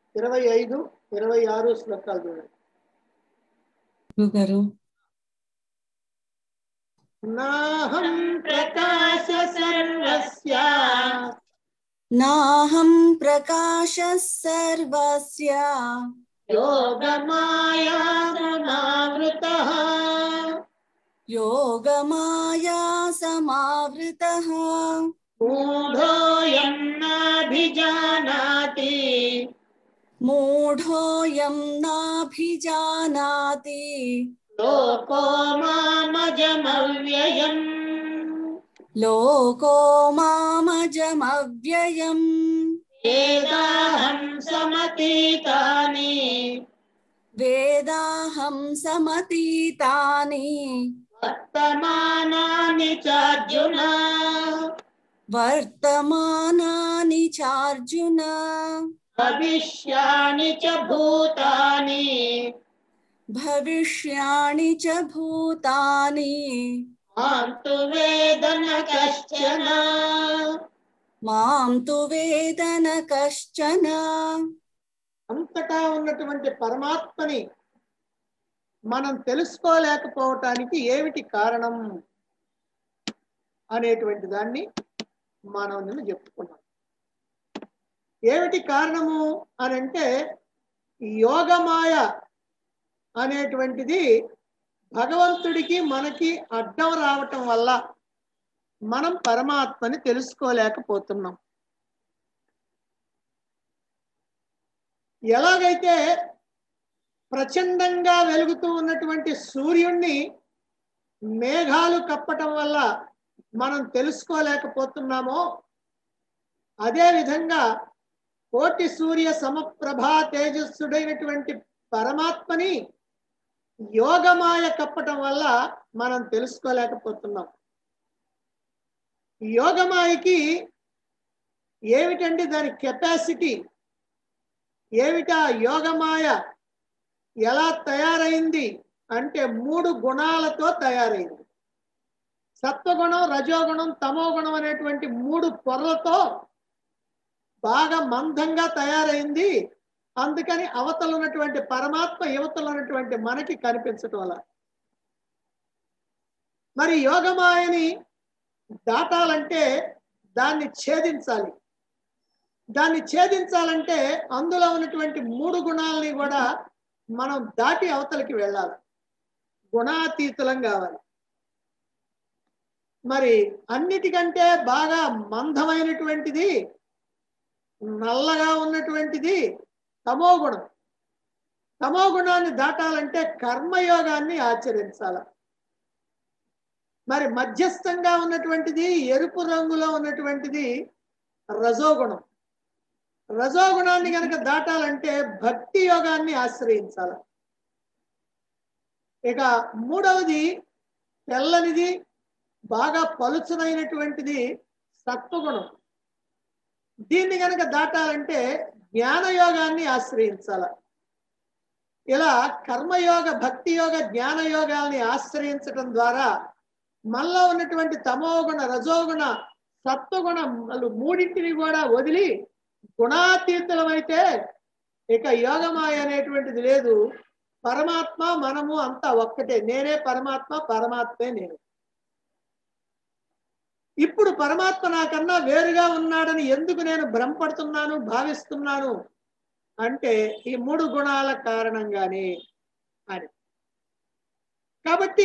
ఇరవై ఐదు ఇరవై ఆరు శ్లోకాలు చూడండి గురుగారు నాహం ప్రకాశ సర్వస్య నాహం ప్రకాశ సర్వస్య యోగమాయా సమావృత యోగమాయా సమావృతః మూఢోయం నాభిజానాతి మూఢోయం నాభిజానాతి లోకో మామజమవ్యయం లోకో మామజమవ్యయం వేదాహం సమతీతాని వేదాహం సమతీతాని వర్తమానాని చార్జున వర్తమానాని చార్జున భవిష్యాని చ భూతాని భవిష్యాణి చ భూతాని మాంతు వేదన కశ్చన మాం తు వేదన కశ్చన అంతటా ఉన్నటువంటి పరమాత్మని మనం తెలుసుకోలేకపోవటానికి ఏమిటి కారణం అనేటువంటి దాన్ని మనం నిన్న చెప్పుకున్నాం ఏమిటి కారణము అని అంటే యోగమాయ అనేటువంటిది భగవంతుడికి మనకి అడ్డం రావటం వల్ల మనం పరమాత్మని తెలుసుకోలేకపోతున్నాం ఎలాగైతే ప్రచండంగా వెలుగుతూ ఉన్నటువంటి సూర్యుణ్ణి మేఘాలు కప్పటం వల్ల మనం తెలుసుకోలేకపోతున్నామో అదే విధంగా కోటి సూర్య సమప్రభా తేజస్సుడైనటువంటి పరమాత్మని యోగమాయ కప్పటం వల్ల మనం తెలుసుకోలేకపోతున్నాం యోగమాయకి ఏమిటండి దాని కెపాసిటీ ఏమిటా యోగమాయ ఎలా తయారైంది అంటే మూడు గుణాలతో తయారైంది సత్వగుణం రజోగుణం తమోగుణం అనేటువంటి మూడు పొరలతో బాగా మందంగా తయారైంది అందుకని అవతల ఉన్నటువంటి పరమాత్మ యువతలు ఉన్నటువంటి మనకి కనిపించటం వల్ల మరి యోగమాయని దాటాలంటే దాన్ని ఛేదించాలి దాన్ని ఛేదించాలంటే అందులో ఉన్నటువంటి మూడు గుణాలని కూడా మనం దాటి అవతలకి వెళ్ళాలి గుణాతీతులం కావాలి మరి అన్నిటికంటే బాగా మందమైనటువంటిది నల్లగా ఉన్నటువంటిది తమో గుణం తమో గుణాన్ని దాటాలంటే కర్మయోగాన్ని ఆచరించాల మరి మధ్యస్థంగా ఉన్నటువంటిది ఎరుపు రంగులో ఉన్నటువంటిది రజోగుణం రజోగుణాన్ని కనుక దాటాలంటే భక్తి యోగాన్ని ఆశ్రయించాలి ఇక మూడవది తెల్లనిది బాగా పలుచునైనటువంటిది సత్వగుణం దీన్ని కనుక దాటాలంటే జ్ఞానయోగాన్ని ఆశ్రయించాల ఇలా కర్మయోగ భక్తి యోగ జ్ఞాన యోగాల్ని ఆశ్రయించడం ద్వారా మనలో ఉన్నటువంటి తమోగుణ రజోగుణ సత్వగుణములు మూడింటిని కూడా వదిలి గుణాతీతులమైతే ఇక యోగమాయ అనేటువంటిది లేదు పరమాత్మ మనము అంతా ఒక్కటే నేనే పరమాత్మ పరమాత్మే నేను ఇప్పుడు పరమాత్మ నాకన్నా వేరుగా ఉన్నాడని ఎందుకు నేను భ్రమపడుతున్నాను భావిస్తున్నాను అంటే ఈ మూడు గుణాల కారణంగానే అని కాబట్టి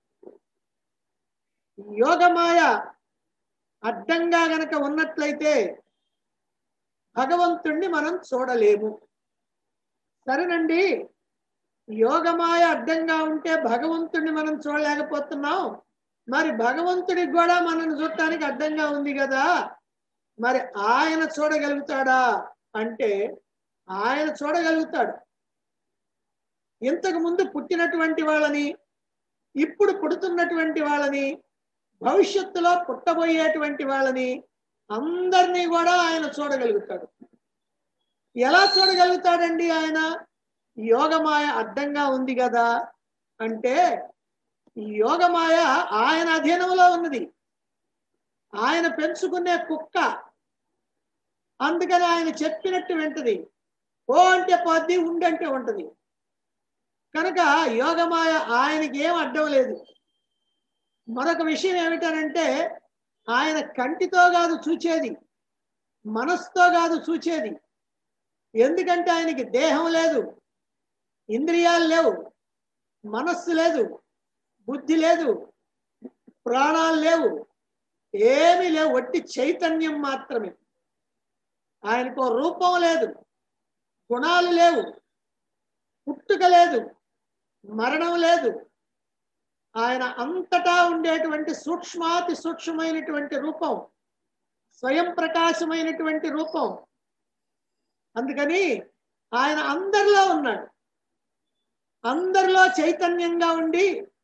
యోగమాయ అడ్డంగా గనక ఉన్నట్లయితే భగవంతుణ్ణి మనం చూడలేము సరేనండి యోగమాయ అడ్డంగా ఉంటే భగవంతుణ్ణి మనం చూడలేకపోతున్నాం మరి భగవంతుడికి కూడా మనల్ని చూడటానికి అడ్డంగా ఉంది కదా మరి ఆయన చూడగలుగుతాడా అంటే ఆయన చూడగలుగుతాడు ఇంతకు ముందు పుట్టినటువంటి వాళ్ళని ఇప్పుడు పుడుతున్నటువంటి వాళ్ళని భవిష్యత్తులో పుట్టబోయేటువంటి వాళ్ళని అందరినీ కూడా ఆయన చూడగలుగుతాడు ఎలా చూడగలుగుతాడండి ఆయన యోగమాయ అడ్డంగా ఉంది కదా అంటే ఈ యోగమాయ ఆయన అధీనంలో ఉన్నది ఆయన పెంచుకునే కుక్క అందుకని ఆయన చెప్పినట్టు వింటది ఓ అంటే పోద్ది ఉండంటే ఉంటది కనుక యోగమాయ ఆయనకి ఏం అడ్డం లేదు మరొక విషయం ఏమిటనంటే ఆయన కంటితో కాదు చూచేది మనస్సుతో కాదు చూచేది ఎందుకంటే ఆయనకి దేహం లేదు ఇంద్రియాలు లేవు మనస్సు లేదు బుద్ధి లేదు ప్రాణాలు లేవు ఏమీ లేవు వట్టి చైతన్యం మాత్రమే ఆయనకు రూపం లేదు గుణాలు లేవు పుట్టుక లేదు మరణం లేదు ఆయన అంతటా ఉండేటువంటి సూక్ష్మాతి సూక్ష్మమైనటువంటి రూపం స్వయం ప్రకాశమైనటువంటి రూపం అందుకని ఆయన అందరిలో ఉన్నాడు అందరిలో చైతన్యంగా ఉండి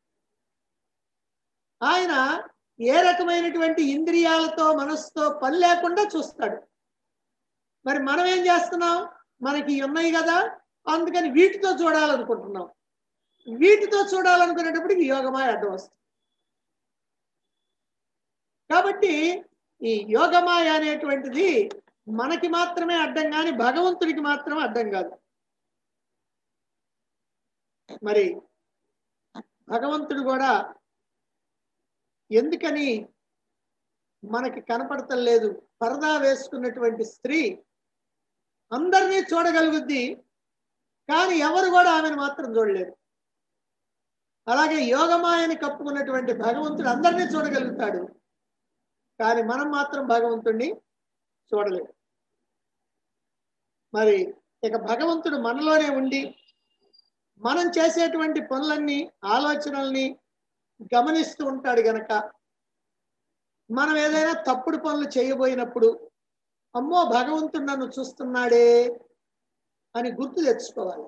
ఆయన ఏ రకమైనటువంటి ఇంద్రియాలతో మనసుతో పని లేకుండా చూస్తాడు మరి మనం ఏం చేస్తున్నాం మనకి ఇవి ఉన్నాయి కదా అందుకని వీటితో చూడాలనుకుంటున్నాం వీటితో చూడాలనుకునేటప్పటికి యోగమాయ అడ్డం వస్తుంది కాబట్టి ఈ యోగమాయ అనేటువంటిది మనకి మాత్రమే అడ్డం కానీ భగవంతుడికి మాత్రం అడ్డం కాదు మరి భగవంతుడు కూడా ఎందుకని మనకి కనపడటం లేదు పరదా వేసుకున్నటువంటి స్త్రీ అందరినీ చూడగలుగుద్ది కానీ ఎవరు కూడా ఆమెను మాత్రం చూడలేరు అలాగే యోగమాయని కప్పుకున్నటువంటి భగవంతుడు అందరినీ చూడగలుగుతాడు కానీ మనం మాత్రం భగవంతుణ్ణి చూడలేము మరి ఇక భగవంతుడు మనలోనే ఉండి మనం చేసేటువంటి పనులన్నీ ఆలోచనల్ని గమనిస్తూ ఉంటాడు గనక మనం ఏదైనా తప్పుడు పనులు చేయబోయినప్పుడు అమ్మో భగవంతుడు నన్ను చూస్తున్నాడే అని గుర్తు తెచ్చుకోవాలి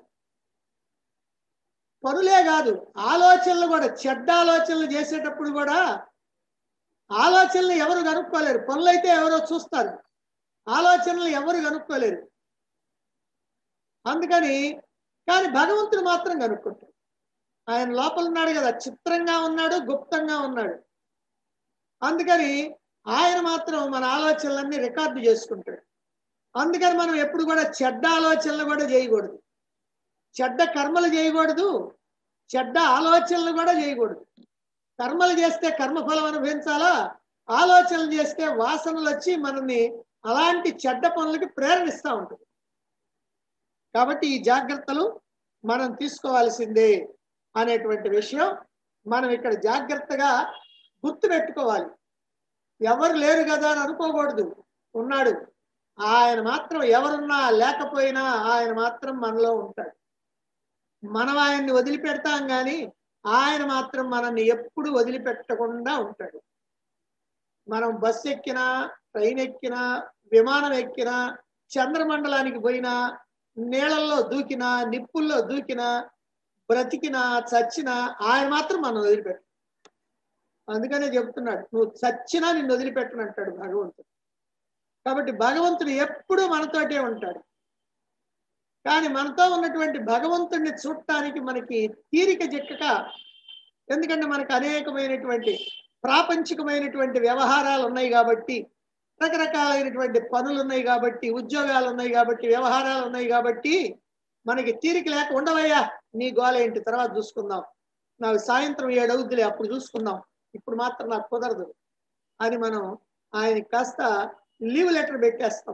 పనులే కాదు ఆలోచనలు కూడా చెడ్డ ఆలోచనలు చేసేటప్పుడు కూడా ఆలోచనలు ఎవరు కనుక్కోలేరు పనులు అయితే ఎవరో చూస్తారు ఆలోచనలు ఎవరు కనుక్కోలేరు అందుకని కానీ భగవంతుడు మాత్రం కనుక్కుంటాడు ఆయన లోపల ఉన్నాడు కదా చిత్రంగా ఉన్నాడు గుప్తంగా ఉన్నాడు అందుకని ఆయన మాత్రం మన ఆలోచనలన్నీ రికార్డు చేసుకుంటాడు అందుకని మనం ఎప్పుడు కూడా చెడ్డ ఆలోచనలు కూడా చేయకూడదు చెడ్డ కర్మలు చేయకూడదు చెడ్డ ఆలోచనలు కూడా చేయకూడదు కర్మలు చేస్తే కర్మఫలం అనుభవించాలా ఆలోచనలు చేస్తే వాసనలు వచ్చి మనల్ని అలాంటి చెడ్డ పనులకి ప్రేరణిస్తూ ఉంటుంది కాబట్టి ఈ జాగ్రత్తలు మనం తీసుకోవాల్సిందే అనేటువంటి విషయం మనం ఇక్కడ జాగ్రత్తగా గుర్తు పెట్టుకోవాలి ఎవరు లేరు కదా అని అనుకోకూడదు ఉన్నాడు ఆయన మాత్రం ఎవరున్నా లేకపోయినా ఆయన మాత్రం మనలో ఉంటాడు మనం ఆయన్ని వదిలిపెడతాం కానీ ఆయన మాత్రం మనల్ని ఎప్పుడు వదిలిపెట్టకుండా ఉంటాడు మనం బస్సు ఎక్కినా ట్రైన్ ఎక్కినా విమానం ఎక్కినా చంద్రమండలానికి పోయినా నీళ్ళల్లో దూకినా నిప్పుల్లో దూకినా బ్రతికినా చచ్చినా ఆయన మాత్రం మనం వదిలిపెట్ట అందుకనే చెప్తున్నాడు నువ్వు చచ్చినా నిన్ను వదిలిపెట్టను అంటాడు భగవంతుడు కాబట్టి భగవంతుడు ఎప్పుడూ మనతోటే ఉంటాడు కానీ మనతో ఉన్నటువంటి భగవంతుడిని చూడటానికి మనకి తీరిక చిక్కక ఎందుకంటే మనకు అనేకమైనటువంటి ప్రాపంచికమైనటువంటి వ్యవహారాలు ఉన్నాయి కాబట్టి రకరకాలైనటువంటి పనులు ఉన్నాయి కాబట్టి ఉద్యోగాలు ఉన్నాయి కాబట్టి వ్యవహారాలు ఉన్నాయి కాబట్టి మనకి తీరిక లేక ఉండవయ్యా నీ గోల ఏంటి తర్వాత చూసుకుందాం నాకు సాయంత్రం ఏడు అవుద్దిలే అప్పుడు చూసుకుందాం ఇప్పుడు మాత్రం నాకు కుదరదు అని మనం ఆయనకి కాస్త లీవ్ లెటర్ పెట్టేస్తాం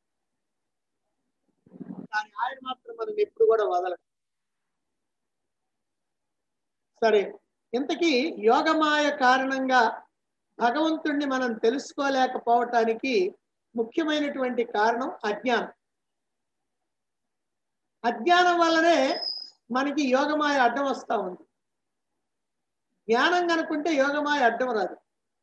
కానీ ఆయన మాత్రం మనం ఎప్పుడు కూడా వదలం సరే ఇంతకీ యోగమాయ కారణంగా భగవంతుణ్ణి మనం తెలుసుకోలేకపోవటానికి ముఖ్యమైనటువంటి కారణం అజ్ఞానం అజ్ఞానం వల్లనే మనకి యోగమాయ అడ్డం వస్తూ ఉంది జ్ఞానం కనుకుంటే యోగమాయ అడ్డం రాదు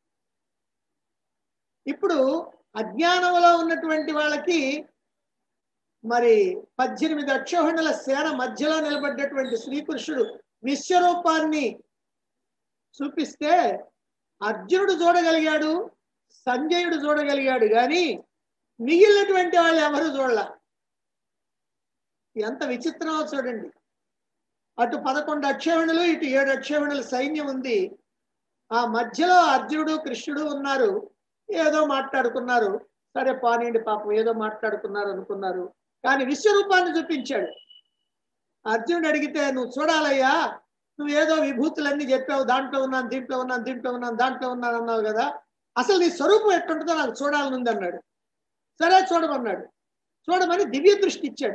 ఇప్పుడు అజ్ఞానంలో ఉన్నటువంటి వాళ్ళకి మరి పద్దెనిమిది అక్షోహిణుల సేన మధ్యలో నిలబడ్డటువంటి శ్రీకృష్ణుడు విశ్వరూపాన్ని చూపిస్తే అర్జునుడు చూడగలిగాడు సంజయుడు చూడగలిగాడు కానీ మిగిలినటువంటి వాళ్ళు ఎవరు చూడాల ఎంత విచిత్రమో చూడండి అటు పదకొండు అక్షోహిణులు ఇటు ఏడు అక్షోహిణుల సైన్యం ఉంది ఆ మధ్యలో అర్జునుడు కృష్ణుడు ఉన్నారు ఏదో మాట్లాడుకున్నారు సరే పానీయండి పాపం ఏదో మాట్లాడుకున్నారు అనుకున్నారు కానీ విశ్వరూపాన్ని చూపించాడు అర్జునుడు అడిగితే నువ్వు చూడాలయ్యా నువ్వు ఏదో విభూతులన్నీ చెప్పావు దాంట్లో ఉన్నాను దీంట్లో ఉన్నాను దీంట్లో ఉన్నాను దాంట్లో ఉన్నాను అన్నావు కదా అసలు నీ స్వరూపం ఎట్టుంటుందో నాకు చూడాలనుంది అన్నాడు సరే చూడమన్నాడు చూడమని దివ్య దృష్టి ఇచ్చాడు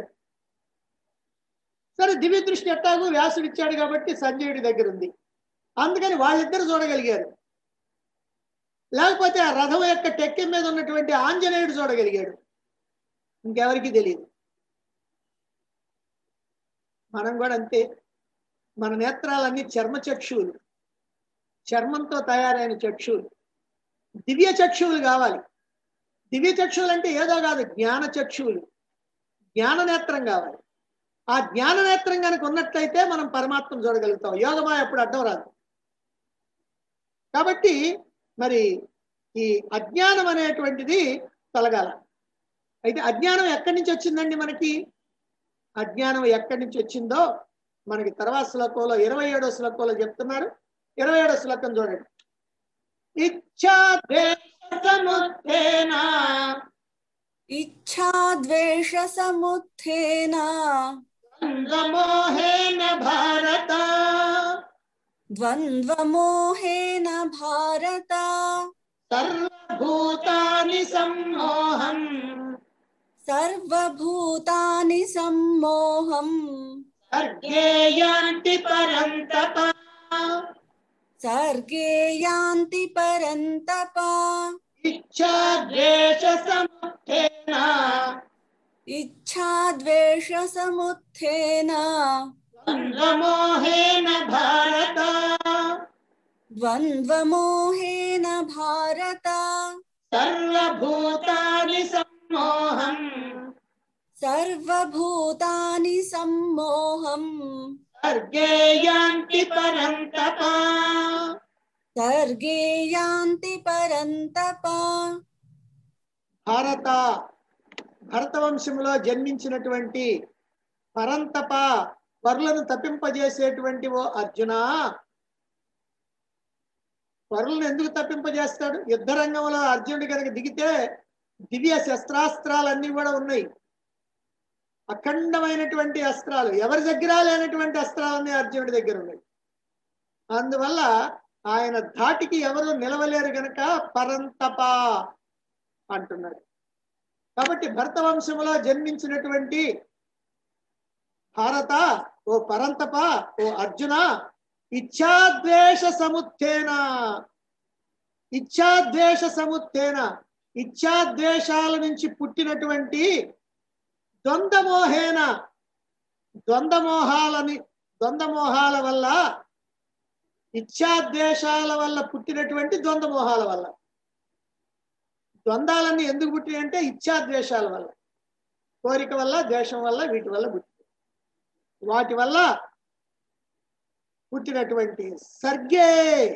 సరే దివ్య దృష్టి ఎట్టాగు వ్యాసుడు ఇచ్చాడు కాబట్టి సంజయుడి దగ్గర ఉంది అందుకని వాళ్ళిద్దరు చూడగలిగారు లేకపోతే ఆ రథం యొక్క టెక్కె మీద ఉన్నటువంటి ఆంజనేయుడు చూడగలిగాడు ఇంకెవరికి తెలియదు మనం కూడా అంతే మన నేత్రాలన్నీ చర్మ చక్షువులు చర్మంతో తయారైన చక్షువులు దివ్య చక్షువులు కావాలి దివ్య చక్షువులు అంటే ఏదో కాదు జ్ఞాన చక్షువులు జ్ఞాన నేత్రం కావాలి ఆ జ్ఞాన నేత్రం కనుక ఉన్నట్లయితే మనం పరమాత్మను చూడగలుగుతాం యోగమా ఎప్పుడు అడ్డం రాదు కాబట్టి మరి ఈ అజ్ఞానం అనేటువంటిది తొలగాల అయితే అజ్ఞానం ఎక్కడి నుంచి వచ్చిందండి మనకి అజ్ఞానం ఎక్కడి నుంచి వచ్చిందో మనకి తర్వాత శ్లోకంలో ఇరవై ఏడో శ్లోకంలో చెప్తున్నారు ఇరవై ఏడో శ్లోకం చూడండి ఇచ్ఛా సముత్థేన ఇచ్ఛాద్వేష సముత్థేన ద్వంద్వమోహేన భారత ద్వంద్వమోహేన భారత సర్వభూతాని సమ్మోహం సర్వభూతాని సమ్మోహం సర్గే యాంతి పరంతప సర్గే యాంతి పరంతప ఇచ్ఛా ద్వేష సముత్థేన ఇచ్ఛాద్వేష సముత్థేన ద్వంద్వమోహేన భారత ద్వంద్వమోహేన భారత సర్వభూతాని సమ్మోహం సర్వభూతాని సమ్మోహం సర్గే యాంతి పరంతప సర్గే యాంతి పరంతప భారత భరత వంశంలో జన్మించినటువంటి పరంతప పరులను తప్పింపజేసేటువంటి ఓ అర్జున పరులను ఎందుకు తప్పింపజేస్తాడు యుద్ధ రంగంలో అర్జునుడు కనుక దిగితే దివ్య శస్త్రాస్త్రాలన్నీ కూడా ఉన్నాయి అఖండమైనటువంటి అస్త్రాలు ఎవరి దగ్గర లేనటువంటి అస్త్రాలన్నీ అర్జునుడి దగ్గర ఉన్నాయి అందువల్ల ఆయన ధాటికి ఎవరు నిలవలేరు గనక పరంతప అంటున్నాడు కాబట్టి భరత వంశంలో జన్మించినటువంటి భారత ఓ పరంతప ఓ అర్జున ఇచ్ఛాద్వేష సముత్థేన ఇచ్ఛాద్వేష సముత్థేన ఇచ్ఛాద్వేషాల నుంచి పుట్టినటువంటి ద్వంద్వమోహేన ద్వంద్వమోహాలని ద్వంద్వమోహాల వల్ల ఇచ్ఛాద్వేషాల వల్ల పుట్టినటువంటి ద్వంద్వమోహాల వల్ల ద్వంద్వాలన్నీ ఎందుకు పుట్టినాయి అంటే ఇచ్ఛాద్వేషాల వల్ల కోరిక వల్ల ద్వేషం వల్ల వీటి వల్ల పుట్టినాయి వాటి వల్ల పుట్టినటువంటి సర్గే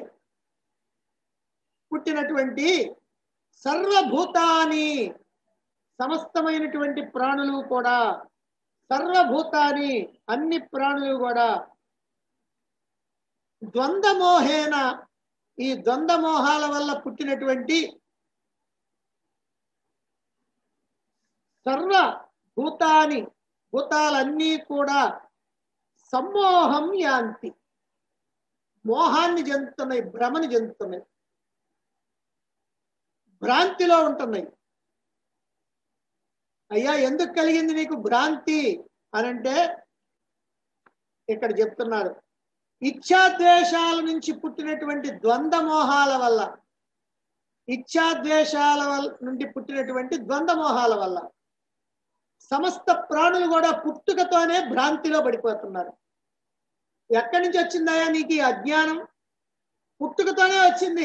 పుట్టినటువంటి సర్వభూతాని సమస్తమైనటువంటి ప్రాణులు కూడా సర్వభూతాని అన్ని ప్రాణులు కూడా ద్వంద్వమోహేన ఈ ద్వంద్వమోహాల వల్ల పుట్టినటువంటి సర్వ భూతాని భూతాలన్నీ కూడా సమ్మోహం యాంతి మోహాన్ని చెందుతున్నాయి భ్రమని చెందుతున్నాయి భ్రాంతిలో ఉంటున్నాయి అయ్యా ఎందుకు కలిగింది నీకు భ్రాంతి అనంటే ఇక్కడ చెప్తున్నారు ఇచ్ఛాద్వేషాల నుంచి పుట్టినటువంటి ద్వంద్వ మోహాల వల్ల ఇచ్ఛాద్వేషాల వల్ల నుండి పుట్టినటువంటి ద్వంద్వ మోహాల వల్ల సమస్త ప్రాణులు కూడా పుట్టుకతోనే భ్రాంతిలో పడిపోతున్నారు ఎక్కడి నుంచి వచ్చిందయ్యా నీకు ఈ అజ్ఞానం పుట్టుకతోనే వచ్చింది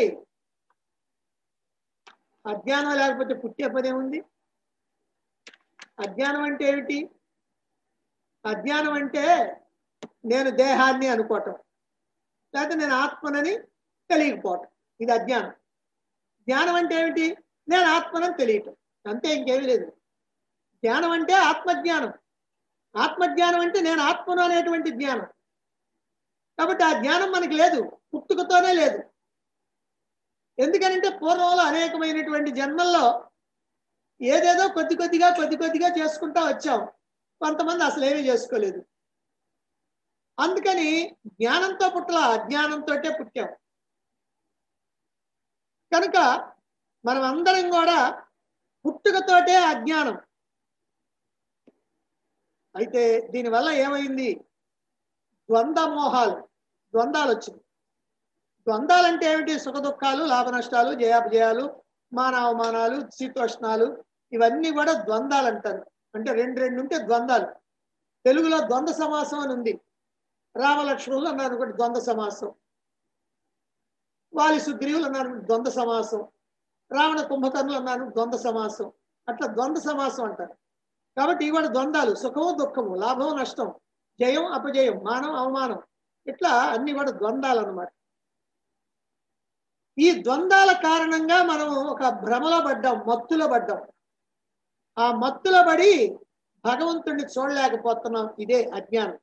అజ్ఞానం లేకపోతే పుట్టే పదే ఉంది అజ్ఞానం అంటే ఏమిటి అజ్ఞానం అంటే నేను దేహాన్ని అనుకోవటం లేకపోతే నేను ఆత్మనని తెలియకపోవటం ఇది అజ్ఞానం జ్ఞానం అంటే ఏమిటి నేను ఆత్మనని తెలియటం అంతే ఇంకేమీ లేదు జ్ఞానం అంటే ఆత్మజ్ఞానం ఆత్మజ్ఞానం అంటే నేను ఆత్మను అనేటువంటి జ్ఞానం కాబట్టి ఆ జ్ఞానం మనకి లేదు పుట్టుకతోనే లేదు ఎందుకనంటే పూర్వంలో అనేకమైనటువంటి జన్మల్లో ఏదేదో కొద్ది కొద్దిగా కొద్ది కొద్దిగా చేసుకుంటా వచ్చాం కొంతమంది అసలు ఏమీ చేసుకోలేదు అందుకని జ్ఞానంతో పుట్టల అజ్ఞానంతో పుట్టాం కనుక మనం అందరం కూడా పుట్టుకతోటే అజ్ఞానం అయితే దీనివల్ల ఏమైంది ద్వంద్వ మోహాలు ద్వంద్వాలు వచ్చింది ద్వంద్వాలు అంటే ఏమిటి సుఖ దుఃఖాలు లాభ నష్టాలు జయాపజయాలు మాన అవమానాలు శీతోష్ణాలు ఇవన్నీ కూడా ద్వంద్వాలు అంటారు అంటే రెండు రెండు ఉంటే ద్వంద్వాలు తెలుగులో ద్వంద్వ సమాసం అని ఉంది రామలక్ష్మణులు అన్నారు ఒకటి ద్వంద్వ సమాసం వాలి సుగ్రీవులు అన్నారు ద్వంద్వ సమాసం రావణ కుంభకర్ణులు అన్నారు ద్వంద్వ సమాసం అట్లా ద్వంద్వ సమాసం అంటారు కాబట్టి ఇవి కూడా ద్వంద్వాలు సుఖము దుఃఖము లాభం నష్టం జయం అపజయం మానం అవమానం ఇట్లా అన్ని కూడా ద్వంద్వాలు అన్నమాట ఈ ద్వంద్వాల కారణంగా మనం ఒక భ్రమలో పడ్డాం మత్తులో పడ్డాం ఆ మత్తులో పడి భగవంతుడిని చూడలేకపోతున్నాం ఇదే అజ్ఞానం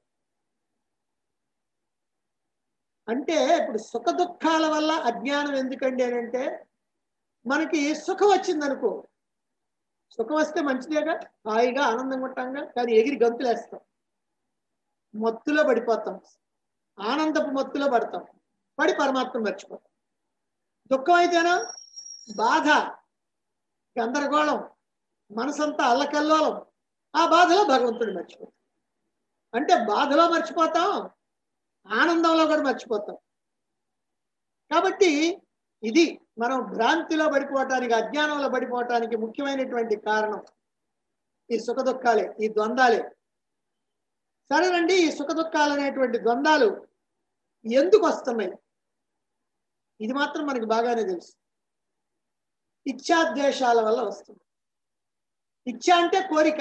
అంటే ఇప్పుడు సుఖ దుఃఖాల వల్ల అజ్ఞానం ఎందుకండి అని అంటే మనకి సుఖం వచ్చింది అనుకో సుఖం వస్తే మంచిదేగా హాయిగా ఆనందంగా ఉంటాంగా కానీ ఎగిరి గంతులేస్తాం మత్తులో పడిపోతాం ఆనందపు మత్తులో పడతాం పడి పరమాత్మ మర్చిపోతాం దుఃఖం అయితేనా బాధ గందరగోళం మనసంతా అల్లకల్లోలం ఆ బాధలో భగవంతుడు మర్చిపోతాం అంటే బాధలో మర్చిపోతాం ఆనందంలో కూడా మర్చిపోతాం కాబట్టి ఇది మనం భ్రాంతిలో పడిపోవటానికి అజ్ఞానంలో పడిపోవటానికి ముఖ్యమైనటువంటి కారణం ఈ సుఖ దుఃఖాలే ఈ ద్వంద్వాలే సరేనండి ఈ సుఖ దుఃఖాలు అనేటువంటి ద్వంద్వాలు ఎందుకు వస్తున్నాయి ఇది మాత్రం మనకి బాగానే తెలుసు ఇచ్ఛాద్వేషాల వల్ల వస్తుంది ఇచ్ఛ అంటే కోరిక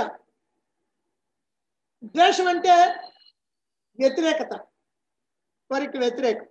ద్వేషం అంటే వ్యతిరేకత కోరిక వ్యతిరేకం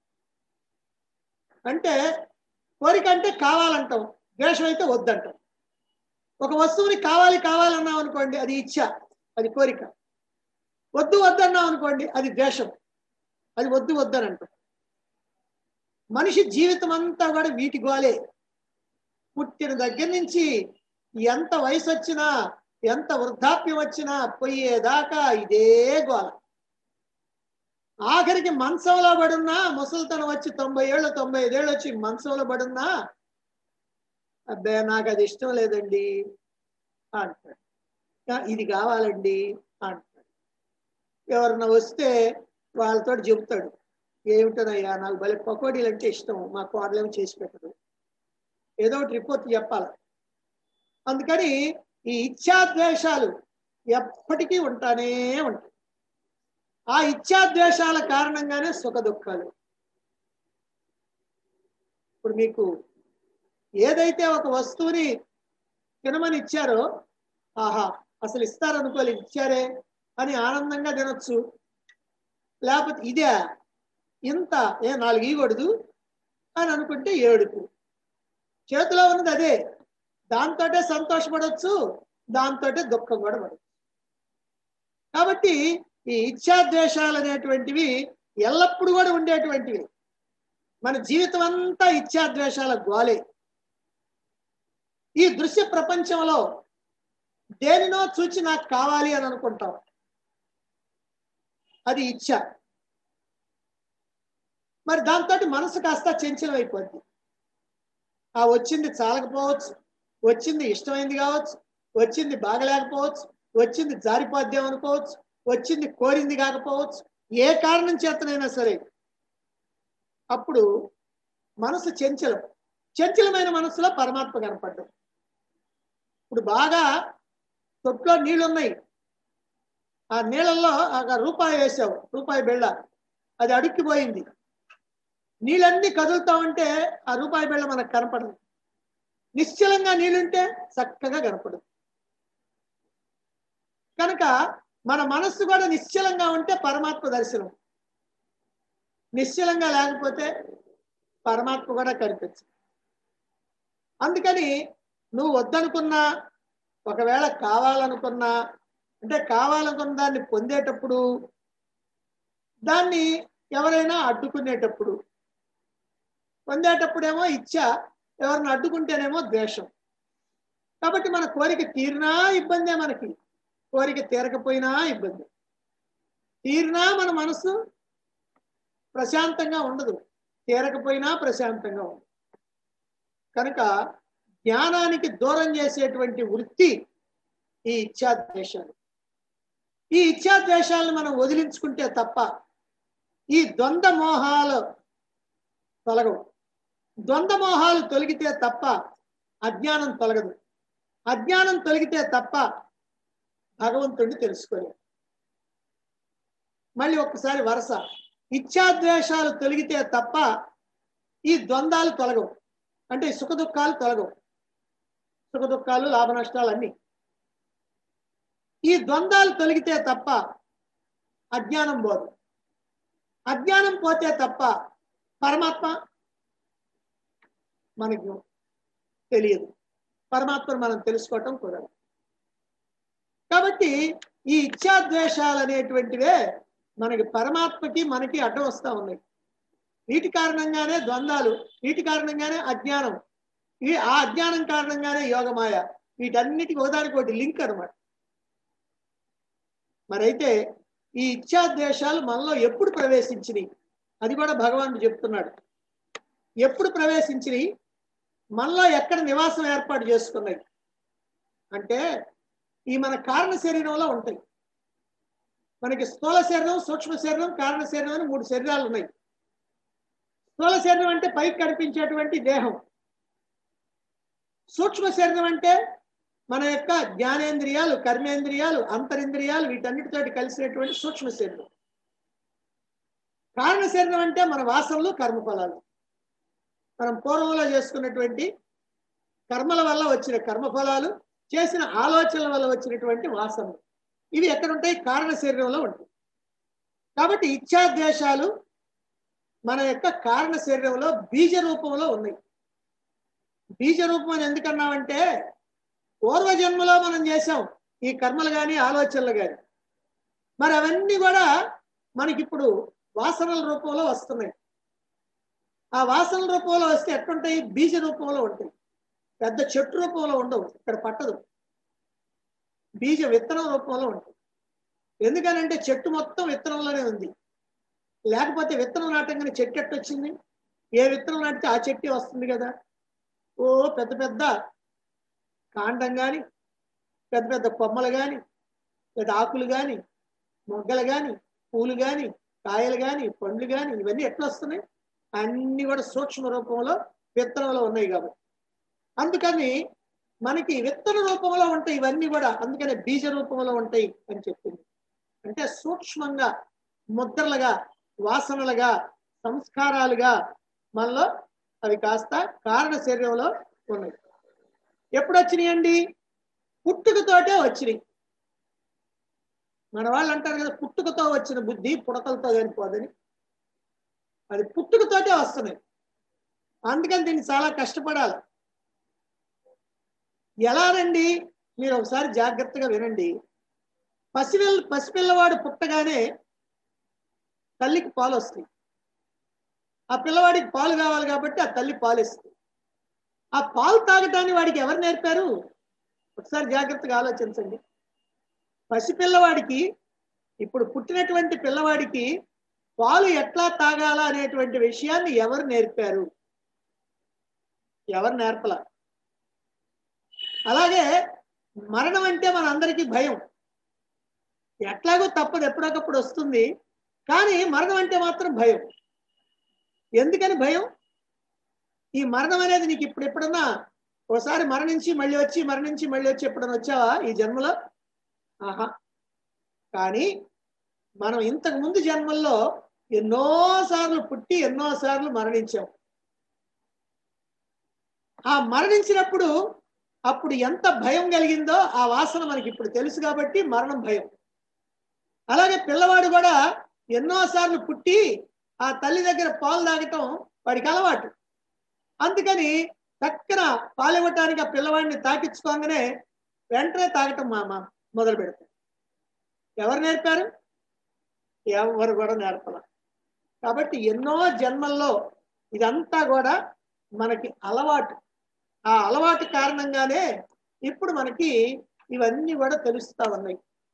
అంటే కోరిక అంటే కావాలంటాం ద్వేషం అయితే వద్దంటాం ఒక వస్తువుని కావాలి కావాలన్నాం అనుకోండి అది ఇచ్ఛ అది కోరిక వద్దు వద్దన్నాం అనుకోండి అది ద్వేషం అది వద్దు వద్దని అంటాం మనిషి జీవితం అంతా కూడా వీటి గోలే పుట్టిన దగ్గర నుంచి ఎంత వయసు వచ్చినా ఎంత వృద్ధాప్యం వచ్చినా పోయేదాకా ఇదే గోల ఆఖరికి మంచంలో పడున్నా ముసలితనం వచ్చి తొంభై ఏళ్ళు తొంభై ఐదేళ్ళు వచ్చి మంచంలో పడున్నా అబ్బే నాకు అది ఇష్టం లేదండి అంటాడు "ఆ, ఇది కావాలండి అంటాడు ఎవరన్నా వస్తే వాళ్ళతో చెబుతాడు ఏమిటనయ్యా నాకు భలే పకోడీలు అంటే ఇష్టం మా కోడలేమో చేసి పెట్టదు ఏదో ఒకటి రిపోర్ట్ చెప్పాలి అందుకని ఈ ఇచ్ఛాద్వేషాలు ఎప్పటికీ ఉంటానే ఉంటాయి ఆ ఇచ్ఛాద్వేషాల కారణంగానే సుఖ దుఃఖాలు ఇప్పుడు మీకు ఏదైతే ఒక వస్తువుని తినమని ఇచ్చారో ఆహా అసలు ఇస్తారనుకోలే ఇచ్చారే అని ఆనందంగా తినొచ్చు లేకపోతే ఇదే ఇంత ఏ నాలుగు ఇవ్వకూడదు అని అనుకుంటే ఏడుపు చేతిలో ఉన్నది అదే దాంతోటే సంతోషపడవచ్చు దాంతోటే దుఃఖం కూడా పడవచ్చు కాబట్టి ఈ ఇచ్ఛాద్వేషాలు అనేటువంటివి ఎల్లప్పుడూ కూడా ఉండేటువంటివి మన జీవితం అంతా ఇచ్ఛాద్వేషాల గోలే ఈ దృశ్య ప్రపంచంలో దేనినో చూచి నాకు కావాలి అని అనుకుంటాం అది ఇచ్ఛ మరి దాంతో మనసు కాస్త చంచలం అయిపోద్ది ఆ వచ్చింది చాలకపోవచ్చు వచ్చింది ఇష్టమైంది కావచ్చు వచ్చింది బాగలేకపోవచ్చు వచ్చింది జారిపోద్దాం అనుకోవచ్చు వచ్చింది కోరింది కాకపోవచ్చు ఏ కారణం చేతనైనా సరే అప్పుడు మనసు చంచలం చంచలమైన మనసులో పరమాత్మ కనపడ్డం ఇప్పుడు బాగా తొట్లో నీళ్ళు ఉన్నాయి ఆ నీళ్ళల్లో ఒక రూపాయి వేసావు రూపాయి బిళ్ళ అది అడుక్కిపోయింది నీళ్ళన్నీ కదులుతా ఉంటే ఆ రూపాయి బిళ్ళ మనకు కనపడదు నిశ్చలంగా నీళ్ళుంటే చక్కగా కనపడదు కనుక మన మనస్సు కూడా నిశ్చలంగా ఉంటే పరమాత్మ దర్శనం నిశ్చలంగా లేకపోతే పరమాత్మ కూడా కనిపించదు అందుకని నువ్వు వద్దనుకున్నా ఒకవేళ కావాలనుకున్నా అంటే కావాలనుకున్న దాన్ని పొందేటప్పుడు దాన్ని ఎవరైనా అడ్డుకునేటప్పుడు పొందేటప్పుడేమో ఇచ్చ ఎవరిని అడ్డుకుంటేనేమో ద్వేషం కాబట్టి మన కోరిక తీరినా ఇబ్బందే మనకి కోరిక తీరకపోయినా ఇబ్బంది తీరినా మన మనసు ప్రశాంతంగా ఉండదు తీరకపోయినా ప్రశాంతంగా ఉండదు కనుక జ్ఞానానికి దూరం చేసేటువంటి వృత్తి ఈ ఇచ్ఛాద్వేషాలు ఈ ఇచ్ఛాద్వేషాలను మనం వదిలించుకుంటే తప్ప ఈ ద్వంద్వ మోహాలు తొలగవు ద్వంద్వ మోహాలు తొలగితే తప్ప అజ్ఞానం తొలగదు అజ్ఞానం తొలగితే తప్ప భగవంతుడిని తెలుసుకోలేము మళ్ళీ ఒక్కసారి వరుస ఇచ్ఛాద్వేషాలు తొలగితే తప్ప ఈ ద్వంద్వాలు తొలగవు అంటే సుఖ దుఃఖాలు తొలగవు సుఖ దుఃఖాలు లాభ నష్టాలు అన్నీ ఈ ద్వంద్వాలు తొలగితే తప్ప అజ్ఞానం పోదు అజ్ఞానం పోతే తప్ప పరమాత్మ మనకు తెలియదు పరమాత్మను మనం తెలుసుకోవటం కుదరదు కాబట్టి ఈ ఇచ్ఛాద్వేషాలు అనేటువంటివే మనకి పరమాత్మకి మనకి అడ్డం వస్తూ ఉన్నాయి వీటి కారణంగానే ద్వంద్వాలు వీటి కారణంగానే అజ్ఞానం ఈ ఆ అజ్ఞానం కారణంగానే యోగమాయ వీటన్నిటికి ఒకదానికి ఒకటి లింక్ అనమాట మరైతే ఈ ఇచ్ఛాద్వేషాలు మనలో ఎప్పుడు ప్రవేశించినాయి అది కూడా భగవానుడు చెప్తున్నాడు ఎప్పుడు ప్రవేశించినాయి మనలో ఎక్కడ నివాసం ఏర్పాటు చేసుకున్నాయి అంటే ఈ మన కారణ శరీరంలో ఉంటాయి మనకి స్థూల శరీరం సూక్ష్మ శరీరం కారణ శరీరం అని మూడు శరీరాలు ఉన్నాయి స్థూల శరీరం అంటే పైకి కనిపించేటువంటి దేహం సూక్ష్మ శరీరం అంటే మన యొక్క జ్ఞానేంద్రియాలు కర్మేంద్రియాలు అంతరింద్రియాలు వీటన్నిటితోటి కలిసినటువంటి సూక్ష్మ శరీరం కారణ శరీరం అంటే మన వాసనలు కర్మఫలాలు మనం పూర్వంలో చేసుకున్నటువంటి కర్మల వల్ల వచ్చిన కర్మఫలాలు చేసిన ఆలోచనల వల్ల వచ్చినటువంటి వాసనలు ఇవి ఎక్కడ ఉంటాయి కారణ శరీరంలో ఉంటాయి కాబట్టి ఇచ్ఛాద్వేషాలు మన యొక్క కారణ శరీరంలో బీజ రూపంలో ఉన్నాయి బీజ రూపం అని ఎందుకన్నామంటే పూర్వజన్మలో మనం చేసాం ఈ కర్మలు కానీ ఆలోచనలు కానీ మరి అవన్నీ కూడా మనకిప్పుడు వాసనల రూపంలో వస్తున్నాయి ఆ వాసనల రూపంలో వస్తే ఎట్లుంటాయి బీజ రూపంలో ఉంటాయి పెద్ద చెట్టు రూపంలో ఉండవు ఇక్కడ పట్టదు బీజ విత్తనం రూపంలో ఉంటుంది ఎందుకనంటే చెట్టు మొత్తం విత్తనంలోనే ఉంది లేకపోతే విత్తనం నాటంగానే చెట్టు ఎట్టు వచ్చింది ఏ విత్తనం నాటితే ఆ చెట్టు వస్తుంది కదా ఓ పెద్ద పెద్ద కాండం కానీ పెద్ద పెద్ద కొమ్మలు కానీ పెద్ద ఆకులు కానీ మొగ్గలు కానీ పూలు కానీ కాయలు కానీ పండ్లు కానీ ఇవన్నీ ఎట్లా వస్తున్నాయి అన్ని కూడా సూక్ష్మ రూపంలో విత్తనంలో ఉన్నాయి కాబట్టి అందుకని మనకి విత్తన రూపంలో ఉంటాయి ఇవన్నీ కూడా అందుకనే బీజ రూపంలో ఉంటాయి అని చెప్పింది అంటే సూక్ష్మంగా ముద్రలుగా వాసనలుగా సంస్కారాలుగా మనలో అవి కాస్త కారణ శరీరంలో ఉన్నాయి ఎప్పుడు వచ్చినాయండి పుట్టుకతోటే వచ్చినాయి మన వాళ్ళు అంటారు కదా పుట్టుకతో వచ్చిన బుద్ధి పుడకలతో చనిపోదని అది పుట్టుకతోటే వస్తున్నాయి అందుకని దీన్ని చాలా కష్టపడాలి ఎలానండి మీరు ఒకసారి జాగ్రత్తగా వినండి పసిపిల్ల పసిపిల్లవాడు పుట్టగానే తల్లికి పాలు వస్తాయి ఆ పిల్లవాడికి పాలు కావాలి కాబట్టి ఆ తల్లి పాలు ఇస్తుంది ఆ పాలు తాగటాన్ని వాడికి ఎవరు నేర్పారు ఒకసారి జాగ్రత్తగా ఆలోచించండి పసిపిల్లవాడికి ఇప్పుడు పుట్టినటువంటి పిల్లవాడికి పాలు ఎట్లా తాగాల అనేటువంటి విషయాన్ని ఎవరు నేర్పారు ఎవరు నేర్పల అలాగే మరణం అంటే మన అందరికీ భయం ఎట్లాగో తప్పదు ఎప్పుడొకప్పుడు వస్తుంది కానీ మరణం అంటే మాత్రం భయం ఎందుకని భయం ఈ మరణం అనేది నీకు ఇప్పుడు ఎప్పుడన్నా ఒకసారి మరణించి మళ్ళీ వచ్చి మరణించి మళ్ళీ వచ్చి ఎప్పుడన్నా వచ్చావా ఈ జన్మలో ఆహా కానీ మనం ఇంతకు ముందు జన్మల్లో ఎన్నో సార్లు పుట్టి ఎన్నో సార్లు మరణించాం ఆ మరణించినప్పుడు అప్పుడు ఎంత భయం కలిగిందో ఆ వాసన మనకి ఇప్పుడు తెలుసు కాబట్టి మరణం భయం అలాగే పిల్లవాడు కూడా ఎన్నో సార్లు పుట్టి ఆ తల్లి దగ్గర పాలు తాగటం వాడికి అలవాటు అందుకని చక్కన పాలు ఇవ్వటానికి ఆ పిల్లవాడిని తాకించుకోగానే వెంటనే తాగటం మామ మొదలు పెడతాడు ఎవరు నేర్పారు ఎవరు కూడా నేర్పల కాబట్టి ఎన్నో జన్మల్లో ఇదంతా కూడా మనకి అలవాటు ఆ అలవాటు కారణంగానే ఇప్పుడు మనకి ఇవన్నీ కూడా తెలుస్తా ఉన్నాయి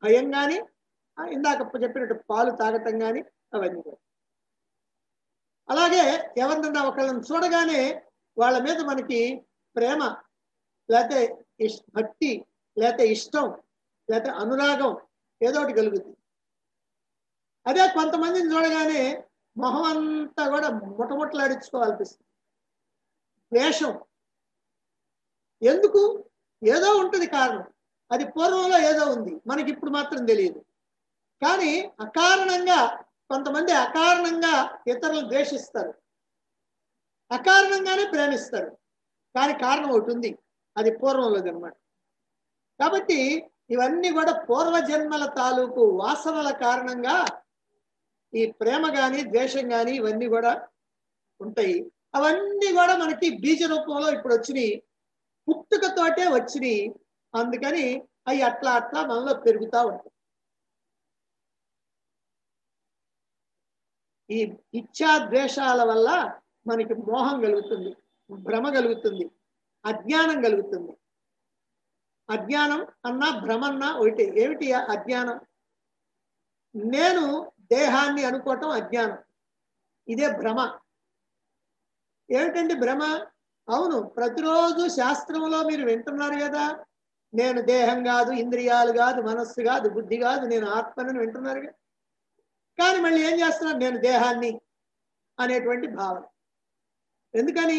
భయం కానీ ఇందాక చెప్పినట్టు పాలు తాగటం కానీ అవన్నీ కూడా అలాగే ఎవరినన్నా ఒకళ్ళని చూడగానే వాళ్ళ మీద మనకి ప్రేమ లేకపోతే ఇష్ భక్తి లేకపోతే ఇష్టం లేకపోతే అనురాగం ఏదో ఒకటి కలుగుతుంది అదే కొంతమందిని చూడగానే మొహం అంతా కూడా ముటముటలాడించుకోవాలనిపిస్తుంది ద్వేషం ఎందుకు ఏదో ఉంటుంది కారణం అది పూర్వంలో ఏదో ఉంది మనకి ఇప్పుడు మాత్రం తెలియదు కానీ అకారణంగా కొంతమంది అకారణంగా ఇతరులను ద్వేషిస్తారు అకారణంగానే ప్రేమిస్తారు కానీ కారణం ఒకటి ఉంది అది పూర్వంలోది అనమాట కాబట్టి ఇవన్నీ కూడా పూర్వజన్మల తాలూకు వాసనల కారణంగా ఈ ప్రేమ కానీ ద్వేషం కానీ ఇవన్నీ కూడా ఉంటాయి అవన్నీ కూడా మనకి బీజ రూపంలో ఇప్పుడు వచ్చినాయి పుట్టుకతోటే వచ్చినాయి అందుకని అవి అట్లా అట్లా మనలో పెరుగుతూ ఉంటాయి ఈ ఇచ్ఛా ద్వేషాల వల్ల మనకి మోహం కలుగుతుంది భ్రమ కలుగుతుంది అజ్ఞానం కలుగుతుంది అజ్ఞానం అన్నా భ్రమన్నా ఒకటి ఏమిటి ఆ అజ్ఞానం నేను దేహాన్ని అనుకోవటం అజ్ఞానం ఇదే భ్రమ ఏమిటండి భ్రమ అవును ప్రతిరోజు శాస్త్రంలో మీరు వింటున్నారు కదా నేను దేహం కాదు ఇంద్రియాలు కాదు మనస్సు కాదు బుద్ధి కాదు నేను ఆత్మని వింటున్నారు కదా కానీ మళ్ళీ ఏం చేస్తున్నారు నేను దేహాన్ని అనేటువంటి భావన ఎందుకని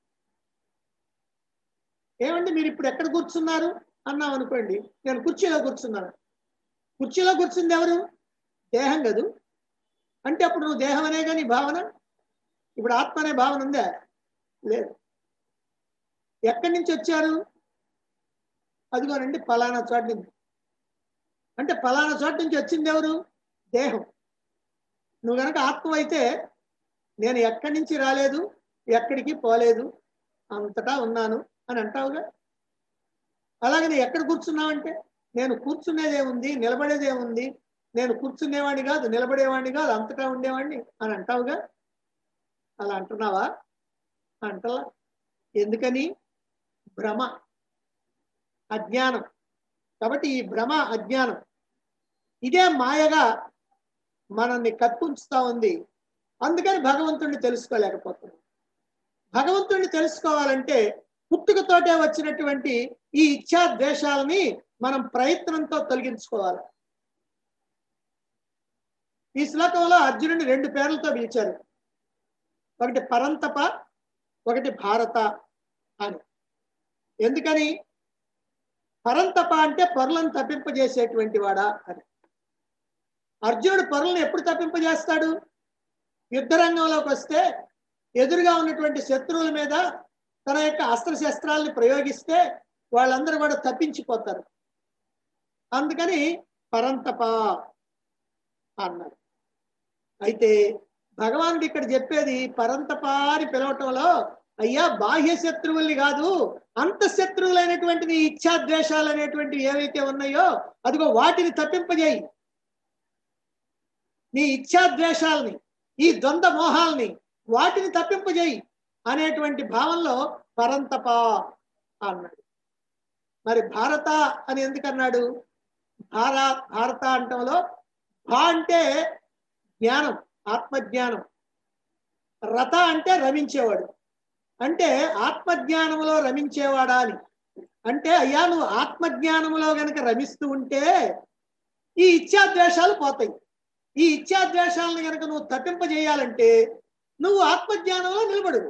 ఏమండి మీరు ఇప్పుడు ఎక్కడ కూర్చున్నారు అన్నాం అనుకోండి నేను కుర్చీలో కూర్చున్నాను కుర్చీలో కూర్చుంది ఎవరు దేహం కదూ అంటే అప్పుడు నువ్వు దేహం అనే కానీ భావన ఇప్పుడు ఆత్మ అనే భావన ఉందా లేదు ఎక్కడి నుంచి వచ్చారు అదిగోనండి ఫలానా చోట నుంచి అంటే ఫలానా చోట నుంచి వచ్చింది ఎవరు దేహం నువ్వు కనుక ఆత్మ అయితే నేను ఎక్కడి నుంచి రాలేదు ఎక్కడికి పోలేదు అంతటా ఉన్నాను అని అంటావుగా అలాగే నేను ఎక్కడ కూర్చున్నావంటే నేను కూర్చునేదేముంది నిలబడేదేముంది నేను కూర్చునేవాడిని కాదు నిలబడేవాడిని కాదు అంతటా ఉండేవాడిని అని అంటావుగా అలా అంటున్నావా అంటలా ఎందుకని భ్రమ అజ్ఞానం కాబట్టి ఈ భ్రమ అజ్ఞానం ఇదే మాయగా మనల్ని కప్పించుతా ఉంది అందుకని భగవంతుడిని తెలుసుకోలేకపోతున్నాం భగవంతుడిని తెలుసుకోవాలంటే పుట్టుకతోటే వచ్చినటువంటి ఈ ఇచ్ఛా ద్వేషాలని మనం ప్రయత్నంతో తొలగించుకోవాలి ఈ శ్లోకంలో అర్జునుడిని రెండు పేర్లతో పిలిచారు ఒకటి పరంతప ఒకటి భారత అని ఎందుకని పరంతప అంటే పరులను తప్పింపజేసేటువంటి వాడా అని అర్జునుడు పరులను ఎప్పుడు తప్పింపజేస్తాడు యుద్ధరంగంలోకి వస్తే ఎదురుగా ఉన్నటువంటి శత్రువుల మీద తన యొక్క అస్త్రశస్త్రాలని ప్రయోగిస్తే వాళ్ళందరూ కూడా తప్పించిపోతారు అందుకని పరంతప అన్నారు అయితే భగవానుడు ఇక్కడ చెప్పేది పరంతప అని పిలవటంలో అయ్యా బాహ్య శత్రువుల్ని కాదు అంత శత్రువులైనటువంటి నీ ఇచ్ఛాద్వేషాలు అనేటువంటివి ఏవైతే ఉన్నాయో అదిగో వాటిని తప్పింపజేయి నీ ఇచ్ఛాద్వేషాలని ఈ ద్వంద్వ మోహాల్ని వాటిని తప్పింపజేయి అనేటువంటి భావంలో పరంతప అన్నాడు మరి భారత అని ఎందుకన్నాడు భార భారత అంటంలో భా అంటే జ్ఞానం ఆత్మజ్ఞానం రథ అంటే రమించేవాడు అంటే ఆత్మజ్ఞానంలో రమించేవాడా అని అంటే అయ్యా నువ్వు ఆత్మజ్ఞానంలో గనక రమిస్తూ ఉంటే ఈ ఇచ్ఛాద్వేషాలు పోతాయి ఈ ఇచ్ఛాద్వేషాలను గనక నువ్వు తప్పింపజేయాలంటే నువ్వు ఆత్మజ్ఞానంలో నిలబడు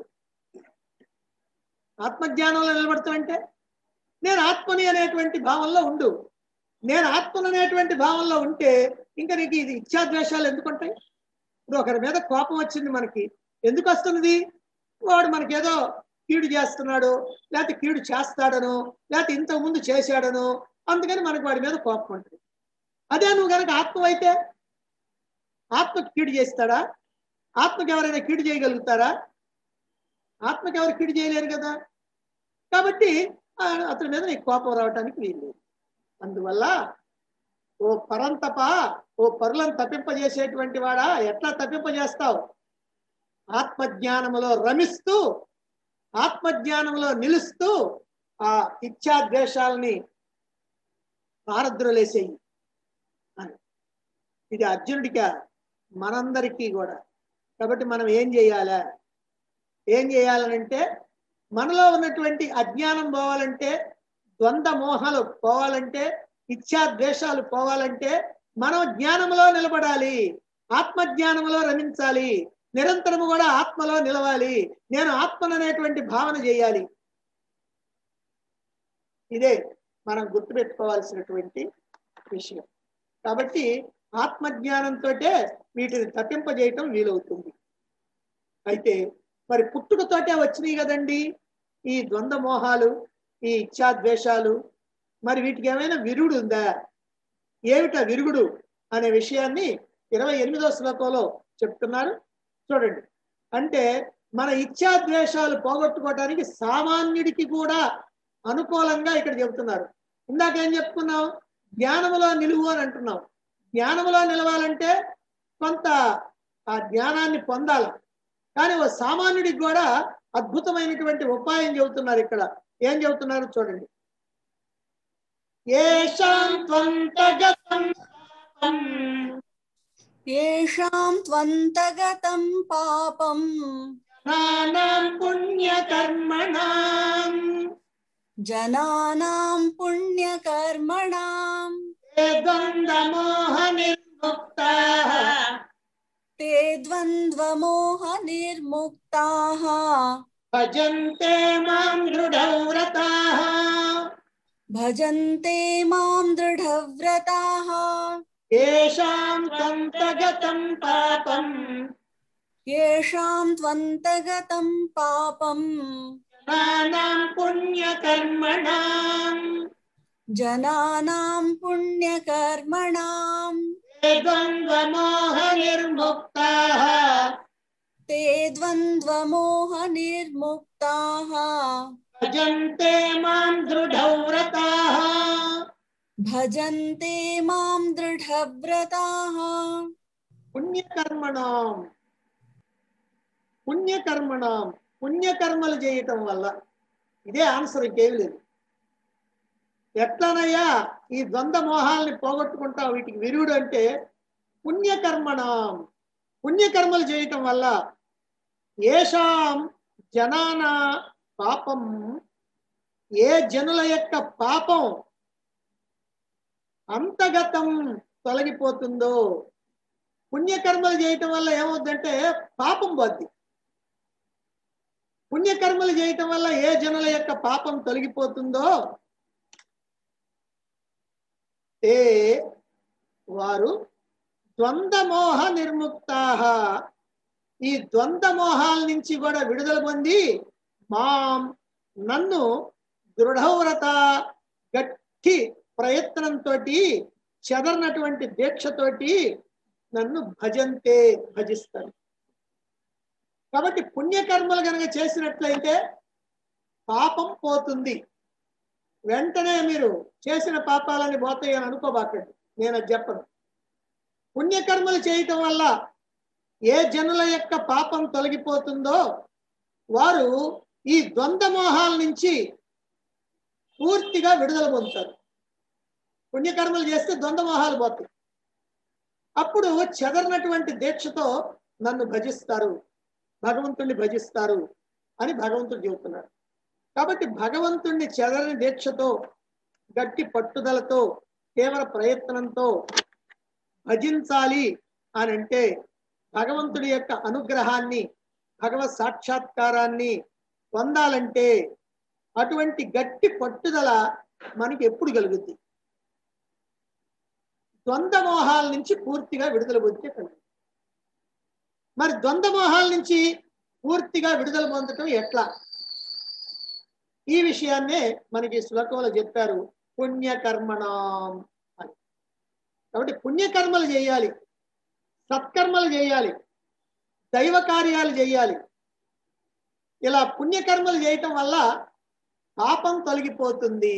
ఆత్మజ్ఞానంలో నిలబడతావంటే నేను ఆత్మని అనేటువంటి భావంలో ఉండు నేను ఆత్మను అనేటువంటి భావంలో ఉంటే ఇంకా నీకు ఇది ఇచ్ఛాద్వేషాలు ఎందుకు ఉంటాయి ఇప్పుడు ఒకరి మీద కోపం వచ్చింది మనకి ఎందుకు వస్తున్నది వాడు మనకి ఏదో కీడు చేస్తున్నాడు లేకపోతే కీడు చేస్తాడనో లేకపోతే ఇంతకు ముందు చేశాడనో అందుకని మనకి వాడి మీద కోపం ఉంటుంది అదే నువ్వు కనుక ఆత్మ అయితే ఆత్మకి కీడు చేస్తాడా ఆత్మకి ఎవరైనా కీడు చేయగలుగుతారా ఆత్మకి ఎవరు కీడు చేయలేరు కదా కాబట్టి ఆ, అతని మీద నీకు కోపం రావడానికి వీలు అందువల్ల ఓ పరంతప ఓ పరులను తప్పింపజేసేటువంటి వాడా ఎట్లా తప్పింపజేస్తావు ఆత్మజ్ఞానములో రమిస్తూ ఆత్మజ్ఞానంలో నిలుస్తూ ఆ ఇచ్ఛాద్వేషాలని పారద్రోలేసేయి ఇది అర్జునుడికా మనందరికీ కూడా కాబట్టి మనం ఏం చేయాలా ఏం చేయాలనంటే మనలో ఉన్నటువంటి అజ్ఞానం పోవాలంటే ద్వంద్వ మోహాలు పోవాలంటే ఇచ్ఛా ద్వేషాలు పోవాలంటే మనం జ్ఞానంలో నిలబడాలి ఆత్మ జ్ఞానంలో రమించాలి నిరంతరము కూడా ఆత్మలో నిలవాలి నేను ఆత్మననేటువంటి భావన చేయాలి ఇదే మనం గుర్తుపెట్టుకోవాల్సినటువంటి విషయం కాబట్టి ఆత్మజ్ఞానంతో వీటిని తప్పింపజేయటం వీలవుతుంది అయితే మరి పుట్టుకతోటే వచ్చినాయి కదండి ఈ ద్వంద్వ మోహాలు ఈ ఇచ్ఛాద్వేషాలు మరి వీటికి ఏమైనా విరుగుడు ఉందా ఏమిటా విరుగుడు అనే విషయాన్ని ఇరవై ఎనిమిదో శ్లోకంలో చెప్తున్నారు చూడండి అంటే మన ఇచ్ఛాద్వేషాలు పోగొట్టుకోవడానికి సామాన్యుడికి కూడా అనుకూలంగా ఇక్కడ చెబుతున్నారు ఇందాక ఏం చెప్పుకున్నాం జ్ఞానములో నిలువు అని అంటున్నాం జ్ఞానములో నిలవాలంటే కొంత ఆ జ్ఞానాన్ని పొందాల కానీ ఓ సామాన్యుడికి కూడా అద్భుతమైనటువంటి ఉపాయం చెబుతున్నారు ఇక్కడ ఏం చెబుతున్నారు చూడండి ఏషాం త్వంతగతం పాపం येषां त्वन्तगतं पापं నానాం పుణ్యకర్మణాం जनानां पुण्यकर्मणां ఏ ద్వంద్వమోహ నిర్ముక్తాః ते द्वन्द्वमोहनिर्मुक्ताः భజంతే మాం దృఢవ్రతాః भजन्ते मां दृढव्रताः ఏషాం త్వంతగతం పాపం येषां त्वन्तगतं पापं నానాం పుణ్యకర్మణాం जनानां पुण्यकर्मणां ఏ ద్వంద్వమోహ నిర్ముక్తాః ते द्वन्द्वमोहनिर्मुक्ताः భజంతే మాం దృఢవ్రతాః भजन्ते मां दृढव्रताः పుణ్యకర్మణం పుణ్యకర్మణం పుణ్యకర్మలు చేయటం వల్ల ఇదే ఆన్సర్ ఇంకేమి లేదు ఎట్లనయ్యా ఈ ద్వంద్వ మోహాల్ని పోగొట్టుకుంటావు వీటికి విరుడు అంటే పుణ్యకర్మణం పుణ్యకర్మలు చేయటం వల్ల ఏషాం జనాన పాపం ఏ జనుల యొక్క పాపం అంతగతం తొలగిపోతుందో పుణ్యకర్మలు చేయటం వల్ల ఏమవుద్దంటే పాపం పోద్ది పుణ్యకర్మలు చేయటం వల్ల ఏ జనుల యొక్క పాపం తొలగిపోతుందో ఏ వారు ద్వంద్వమోహ నిర్ముక్తాహ ఈ ద్వంద్వమోహాల నుంచి కూడా విడుదల పొంది మాం నన్ను దృఢవ్రత గట్టి ప్రయత్నంతో చెదరనటువంటి దీక్షతోటి నన్ను భజంతే భజిస్తాను కాబట్టి పుణ్యకర్మలు కనుక చేసినట్లయితే పాపం పోతుంది వెంటనే మీరు చేసిన పాపాలని పోతాయి అని అనుకోబాకండి నేను అది చెప్పను పుణ్యకర్మలు చేయటం వల్ల ఏ జనుల యొక్క పాపం తొలగిపోతుందో వారు ఈ ద్వంద్వమోహాల నుంచి పూర్తిగా విడుదల పొందుతారు పుణ్యకర్మలు చేస్తే ద్వంద్వమోహాలు పోతాయి అప్పుడు చెదరినటువంటి దీక్షతో నన్ను భజిస్తారు భగవంతుణ్ణి భజిస్తారు అని భగవంతుడు చెబుతున్నాడు కాబట్టి భగవంతుణ్ణి చెదరని దీక్షతో గట్టి పట్టుదలతో తీవ్ర ప్రయత్నంతో భజించాలి అని అంటే భగవంతుడి యొక్క అనుగ్రహాన్ని భగవత్ సాక్షాత్కారాన్ని పొందాలంటే అటువంటి గట్టి పట్టుదల మనకి ఎప్పుడు కలుగుద్ది ద్వంద్వ మోహాల నుంచి పూర్తిగా విడుదల పొందితే కలుగుతుంది మరి ద్వంద్వ మోహాల నుంచి పూర్తిగా విడుదల పొందటం ఎట్లా ఈ విషయాన్నే మనకి శ్లోకంలో చెప్పారు పుణ్యకర్మణం అని కాబట్టి పుణ్యకర్మలు చేయాలి సత్కర్మలు చేయాలి దైవ కార్యాలు చేయాలి ఇలా పుణ్యకర్మలు చేయటం వల్ల పాపం తొలగిపోతుంది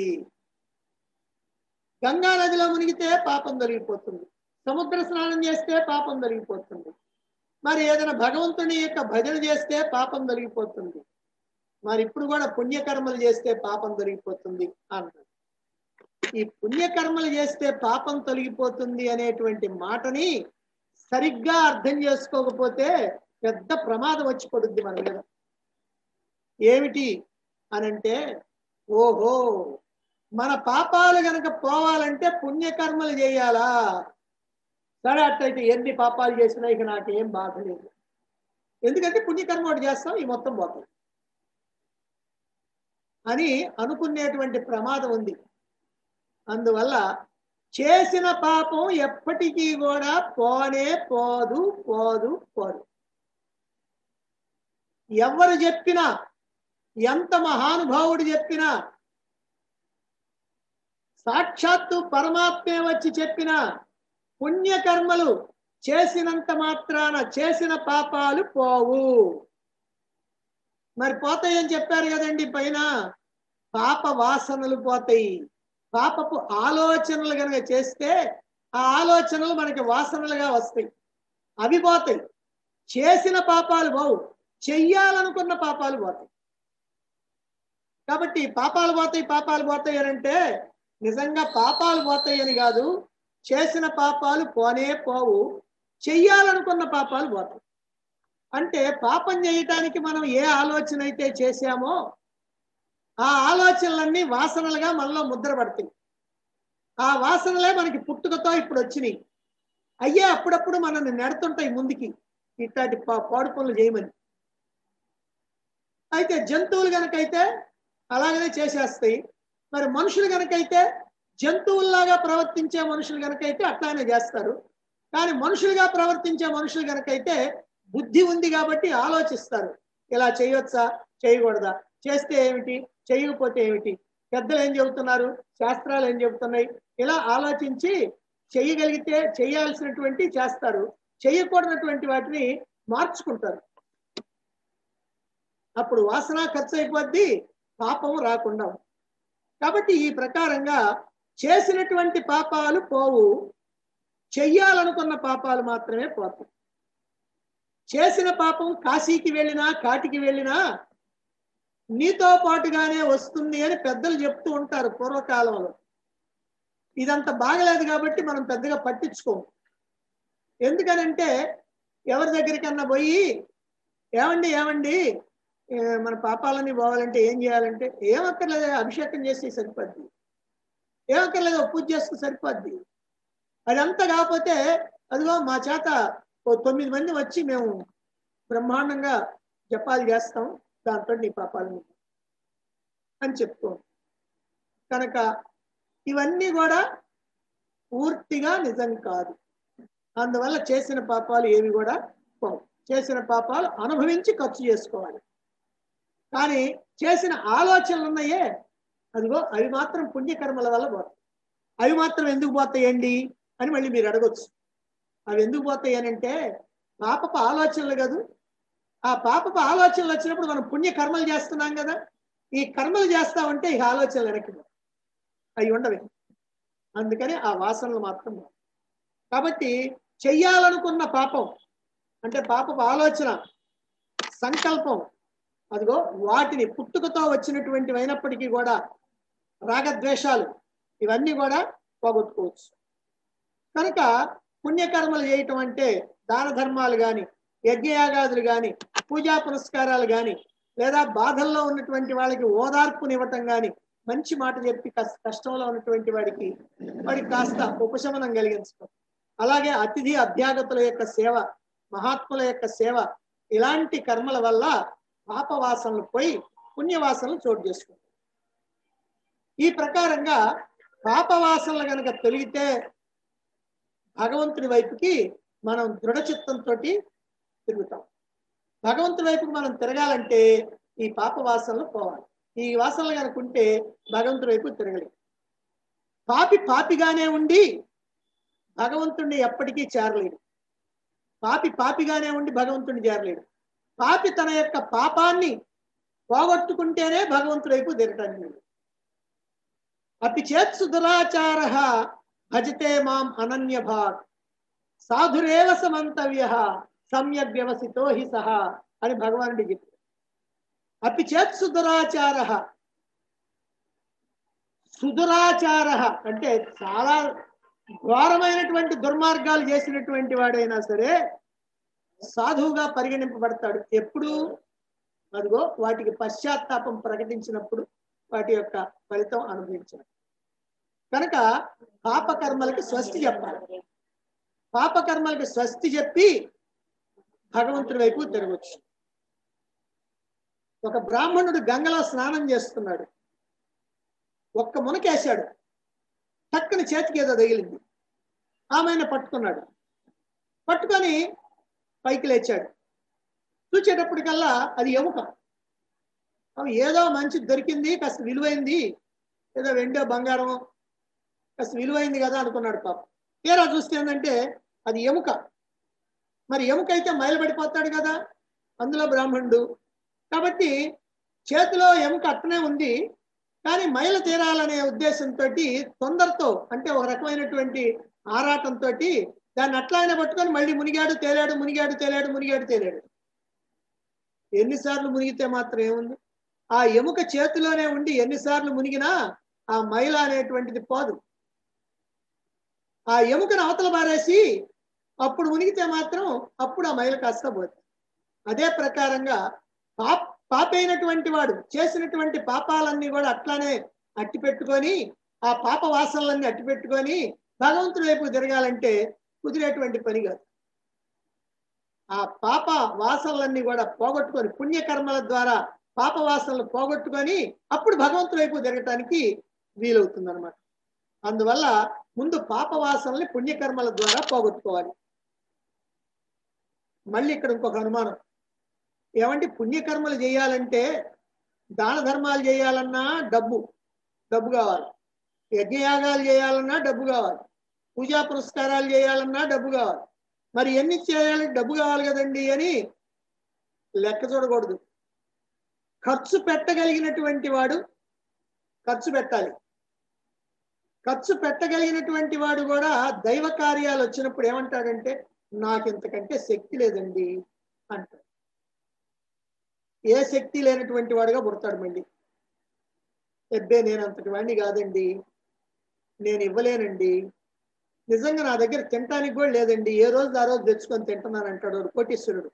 గంగా నదిలో మునిగితే పాపం తొలగిపోతుంది సముద్ర స్నానం చేస్తే పాపం తొలగిపోతుంది మరి ఏదైనా భగవంతుని యొక్క భజన చేస్తే పాపం తొలగిపోతుంది మరి ఇప్పుడు కూడా పుణ్యకర్మలు చేస్తే పాపం తొలగిపోతుంది అన్నాడు ఈ పుణ్యకర్మలు చేస్తే పాపం తొలగిపోతుంది అనేటువంటి మాటని సరిగ్గా అర్థం చేసుకోకపోతే పెద్ద ప్రమాదం వచ్చి పడుద్ది మన మీద ఏమిటి అనంటే ఓహో మన పాపాలు గనక పోవాలంటే పుణ్యకర్మలు చేయాలా సరే అట్లయితే ఎన్ని పాపాలు చేసినా ఇక నాకేం బాధ లేదు ఎందుకంటే పుణ్యకర్మ ఒకటి చేస్తాం ఈ మొత్తం పోతాం అని అనుకునేటువంటి ప్రమాదం ఉంది అందువల్ల చేసిన పాపం ఎప్పటికీ కూడా పోనే పోదు పోదు పోదు ఎవరు చెప్పినా ఎంత మహానుభావుడు చెప్పినా సాక్షాత్తు పరమాత్మే వచ్చి చెప్పిన పుణ్యకర్మలు చేసినంత మాత్రాన చేసిన పాపాలు పోవు మరి పోతాయని చెప్పారు కదండి పైన పాప వాసనలు పోతాయి పాపపు ఆలోచనలు కనుక చేస్తే ఆ ఆలోచనలు మనకి వాసనలుగా వస్తాయి అవి పోతాయి చేసిన పాపాలు పోవు చెయ్యాలనుకున్న పాపాలు పోతాయి కాబట్టి పాపాలు పోతాయి పాపాలు పోతాయి అని అంటే నిజంగా పాపాలు పోతాయి అని కాదు చేసిన పాపాలు పోనే పోవు చెయ్యాలనుకున్న పాపాలు పోతాయి అంటే పాపం చేయటానికి మనం ఏ ఆలోచన అయితే చేశామో ఆ ఆలోచనలన్నీ వాసనలుగా మనలో ముద్ర పడతాయి ఆ వాసనలే మనకి పుట్టుకతో ఇప్పుడు వచ్చినాయి అయ్యే అప్పుడప్పుడు మనల్ని నెడుతుంటాయి ముందుకి ఇట్లాంటి పా- పాడు పనులు చేయమని అయితే జంతువులు గనకైతే అలాగనే చేసేస్తాయి మరి మనుషులు గనకైతే జంతువుల్లాగా ప్రవర్తించే మనుషులు గనకైతే అట్లానే చేస్తారు కానీ మనుషులుగా ప్రవర్తించే మనుషులు గనకైతే బుద్ధి ఉంది కాబట్టి ఆలోచిస్తారు ఇలా చేయొచ్చా చేయకూడదా చేస్తే ఏమిటి చేయకపోతే ఏమిటి పెద్దలు ఏం చెబుతున్నారు శాస్త్రాలు ఏం చెబుతున్నాయి ఇలా ఆలోచించి చేయగలిగితే చేయాల్సినటువంటి చేస్తారు చేయకూడనటువంటి వాటిని మార్చుకుంటారు అప్పుడు వాసన ఖర్చు అయిపోద్ది పాపము రాకుండా ఉంటుంది. కాబట్టి ఈ ప్రకారంగా చేసినటువంటి పాపాలు పోవు చెయ్యాలనుకున్న పాపాలు మాత్రమే పోతాయి చేసిన పాపం కాశీకి వెళ్ళినా కాటికి వెళ్ళినా నీతో పాటుగానే వస్తుంది అని పెద్దలు చెప్తూ ఉంటారు పూర్వకాలంలో ఇదంతా బాగలేదు కాబట్టి మనం పెద్దగా పట్టించుకోము ఎందుకనంటే ఎవరి దగ్గరికన్నా పోయి ఏమండి ఏమండి ఏ, మన పాపాలన్నీ పోవాలంటే ఏం చేయాలంటే ఏమక్కర్లేదు అభిషేకం చేసి సరిపోద్ది ఏమక్కర్లేదు ఓ పూజ చేసుకు సరిపోద్ది అదంతా కాకపోతే అదిగో మా చేత ఓ తొమ్మిది మంది వచ్చి మేము బ్రహ్మాండంగా జపాలు చేస్తాం దాంతో నీ పాపాలని అని చెప్తాం కనుక ఇవన్నీ కూడా పూర్తిగా నిజం కాదు అందువల్ల చేసిన పాపాలు ఏవి కూడా పోవు చేసిన పాపాలు అనుభవించి ఖర్చు చేసుకోవాలి కానీ చేసిన ఆలోచనలు ఉన్నాయే అదిగో అవి మాత్రం పుణ్యకర్మల వల్ల పోతాయి అవి మాత్రం ఎందుకు పోతాయండి అని మళ్ళీ మీరు అడగొచ్చు అవి ఎందుకు పోతాయి అని అంటే పాపపు ఆలోచనలు కాదు ఆ పాపపు ఆలోచనలు వచ్చినప్పుడు మనం పుణ్య కర్మలు చేస్తున్నాం కదా ఈ కర్మలు చేస్తామంటే ఈ ఆలోచనలు వెనక్కి పోతాయి. అవి ఉండవు అందుకని ఆ వాసనలు మాత్రం పోవు. కాబట్టి చెయ్యాలనుకున్న పాపం అంటే పాపపు ఆలోచన సంకల్పం అదిగో వాటిని పుట్టుకతో వచ్చినటువంటివి అయినప్పటికీ కూడా రాగద్వేషాలు ఇవన్నీ కూడా పోగొట్టుకోవచ్చు కనుక పుణ్యకర్మలు చేయటం అంటే దాన ధర్మాలు కానీ యజ్ఞయాగాదులు కానీ పూజా పురస్కారాలు కానీ లేదా బాధల్లో ఉన్నటువంటి వాళ్ళకి ఓదార్పునివ్వటం కానీ మంచి మాట చెప్పి కస్- కష్టంలో ఉన్నటువంటి వాడికి వాడికి కాస్త ఉపశమనం కలిగించడం అలాగే అతిథి అభ్యాగతుల యొక్క సేవ మహాత్ముల యొక్క సేవ ఇలాంటి కర్మల వల్ల పాపవాసనలు పోయి పుణ్యవాసనలు చోటు చేసుకుంటాయి ఈ ప్రకారంగా పాపవాసనలు కనుక తొలగితే భగవంతుని వైపుకి మనం దృఢ చిత్తంతో తిరుగుతాం భగవంతుని వైపుకి మనం తిరగాలంటే ఈ పాప వాసనలు పోవాలి ఈ వాసనలు కనుక ఉంటే భగవంతుడి వైపు తిరగలేం పాపి పాపిగానే ఉండి భగవంతుణ్ణి ఎప్పటికీ చేరలేడు పాపి పాపిగానే ఉండి భగవంతుడిని చేరలేడు పాపి తన యొక్క పాపాన్ని పోగొట్టుకుంటేనే భగవంతుడి వైపు తిరగటానికి వీలు. అపి చేత్సు దురాచార భజతే మాం అనన్య భాగ్ సాధురేవ సమంతవ్య సమ్యక్ వ్యవసితో హి సహ అని భగవానుడి చెప్పారు అపి చేత్సు దురాచార సుదురాచార అంటే చాలా ఘోరమైనటువంటి దుర్మార్గాలు చేసినటువంటి వాడైనా సరే సాధువుగా పరిగణింపబడతాడు ఎప్పుడు అదిగో వాటికి పశ్చాత్తాపం ప్రకటించినప్పుడు వాటి యొక్క ఫలితం అనుభవించాడు కనుక పాపకర్మలకి స్వస్తి చెప్పాలి పాపకర్మలకి స్వస్తి చెప్పి భగవంతుడి వైపు తిరగచ్చు ఒక బ్రాహ్మణుడు గంగలో స్నానం చేస్తున్నాడు ఒక్క మునకేశాడు టక్కుని చేతికి ఏదో తగిలింది ఆమెను పట్టుకున్నాడు పట్టుకొని పైకి లేచాడు చూచేటప్పటికల్లా అది ఎముక అవి ఏదో మంచి దొరికింది కాస్త విలువైంది ఏదో వెండో బంగారం కాస్త విలువైంది కదా అనుకున్నాడు పాప తీరా చూస్తే ఏంటంటే అది ఎముక మరి ఎముక అయితే మైలబడిపోతాడు కదా అందులో బ్రాహ్మణుడు కాబట్టి చేతిలో ఎముక అట్టనే ఉంది కానీ మైల తీరాలనే ఉద్దేశంతో తొందరతో అంటే ఒక రకమైనటువంటి ఆరాటంతో దాన్ని అట్లానే పట్టుకొని మళ్ళీ మునిగాడు తేలాడు మునిగాడు తేలాడు మునిగాడు తేలాడు ఎన్నిసార్లు మునిగితే మాత్రం ఏముంది ఆ ఎముక చేతిలోనే ఉండి ఎన్నిసార్లు మునిగినా ఆ మైల అనేటువంటిది పోదు ఆ ఎముకను అవతల బారేసి అప్పుడు మునిగితే మాత్రం అప్పుడు ఆ మైల కాస్త పోతుంది అదే ప్రకారంగా పాప పాపైనటువంటి వాడు చేసినటువంటి పాపాలన్నీ కూడా అట్లానే అట్టి పెట్టుకొని ఆ పాప వాసనలన్నీ అట్టి పెట్టుకొని భగవంతుడి వైపు తిరగాలంటే కుదిరేటువంటి పని కాదు ఆ పాప వాసనలన్నీ కూడా పోగొట్టుకొని పుణ్యకర్మల ద్వారా పాప వాసనలు పోగొట్టుకొని అప్పుడు భగవంతుడి వైపు తిరగటానికి వీలవుతుంది అనమాట అందువల్ల ముందు పాప వాసనల్ని పుణ్యకర్మల ద్వారా పోగొట్టుకోవాలి మళ్ళీ ఇక్కడ ఇంకొక అనుమానం ఏమంటే పుణ్యకర్మలు చేయాలంటే దాన ధర్మాలు చేయాలన్నా డబ్బు డబ్బు కావాలి యజ్ఞయాగాలు చేయాలన్నా డబ్బు కావాలి పూజా పురస్కారాలు చేయాలన్నా డబ్బు కావాలి మరి ఎన్ని చేయాలి డబ్బు కావాలి కదండి అని లెక్క చూడకూడదు ఖర్చు పెట్టగలిగినటువంటి వాడు ఖర్చు పెట్టాలి ఖర్చు పెట్టగలిగినటువంటి వాడు కూడా దైవ కార్యాలు వచ్చినప్పుడు ఏమంటాడంటే నాకు ఇంతకంటే శక్తి లేదండి అంటాడు ఏ శక్తి లేనటువంటి వాడుగా పుడతాడు మళ్ళీ ఎబ్బే నేను అంతటి వాడిని కాదండి నేను ఇవ్వలేనండి నిజంగా నా దగ్గర తినటానికి కూడా లేదండి ఏ రోజు ఆ రోజు తెచ్చుకొని తింటున్నాను అంటాడు వాడు కోటీశ్వరుడు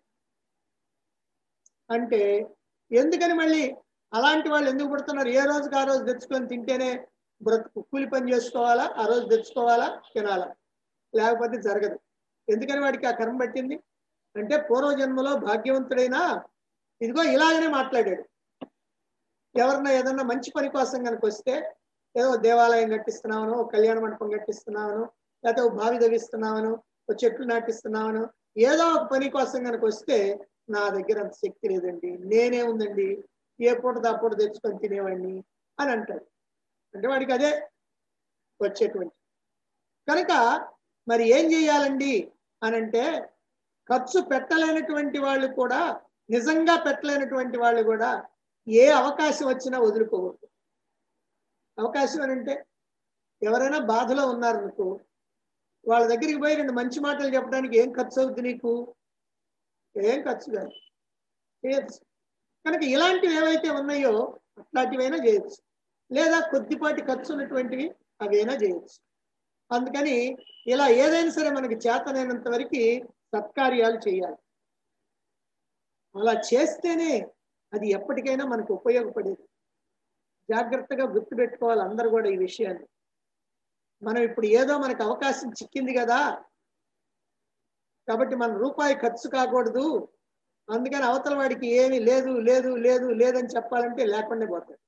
అంటే ఎందుకని మళ్ళీ అలాంటి వాళ్ళు ఎందుకు పుడుతున్నారు ఏ రోజుకి ఆ రోజు తెచ్చుకొని తింటేనే బ్రతుకు కూలి పని చేసుకోవాలా ఆ రోజు తెచ్చుకోవాలా తినాలా లేకపోతే జరగదు ఎందుకని వాడికి ఆ కర్మ పట్టింది అంటే పూర్వజన్మలో భాగ్యవంతుడైనా ఇదిగో ఇలాగనే మాట్లాడాడు ఎవరన్నా ఏదన్నా మంచి పని కోసం కనుక వస్తే ఏదో దేవాలయం కట్టిస్తున్నామను ఒక కళ్యాణ మండపం కట్టిస్తున్నామను లేకపోతే ఒక బావి తవ్విస్తున్నామను ఒక చెట్లు నాటిస్తున్నామను ఏదో ఒక పని కోసం కనుక వస్తే నా దగ్గర అంత శక్తి లేదండి నేనే ఉందండి ఏ పూట దా పూట తెచ్చుకొని తినేవాడిని అని అంటాడు అంటే వాడికి అదే వచ్చేటువంటి కనుక మరి ఏం చేయాలండి అని అంటే ఖర్చు పెట్టలేనటువంటి వాళ్ళు కూడా నిజంగా పెట్టలేనటువంటి వాళ్ళు కూడా ఏ అవకాశం వచ్చినా వదులుకోకూడదు అవకాశం అని అంటే ఎవరైనా బాధలో ఉన్నారనుకో వాళ్ళ దగ్గరికి పోయి రెండు మంచి మాటలు చెప్పడానికి ఏం ఖర్చు అవుద్ది నీకు ఏం ఖర్చు కాదు చేయొచ్చు కనుక ఇలాంటివి ఏవైతే ఉన్నాయో అట్లాంటివైనా చేయొచ్చు లేదా కొద్దిపాటి ఖర్చు ఉన్నటువంటివి అవైనా చేయొచ్చు అందుకని ఇలా ఏదైనా సరే మనకి చేతనైనంత వరకు సత్కార్యాలు చేయాలి అలా చేస్తేనే అది ఎప్పటికైనా మనకు ఉపయోగపడేది జాగ్రత్తగా గుర్తుపెట్టుకోవాలి అందరు కూడా ఈ విషయాన్ని మనం ఇప్పుడు ఏదో మనకు అవకాశం చిక్కింది కదా కాబట్టి మన రూపాయి ఖర్చు కాకూడదు అందుకని అవతల వాడికి ఏమీ లేదు లేదు లేదు లేదని చెప్పాలంటే లేకుండా పోతాడు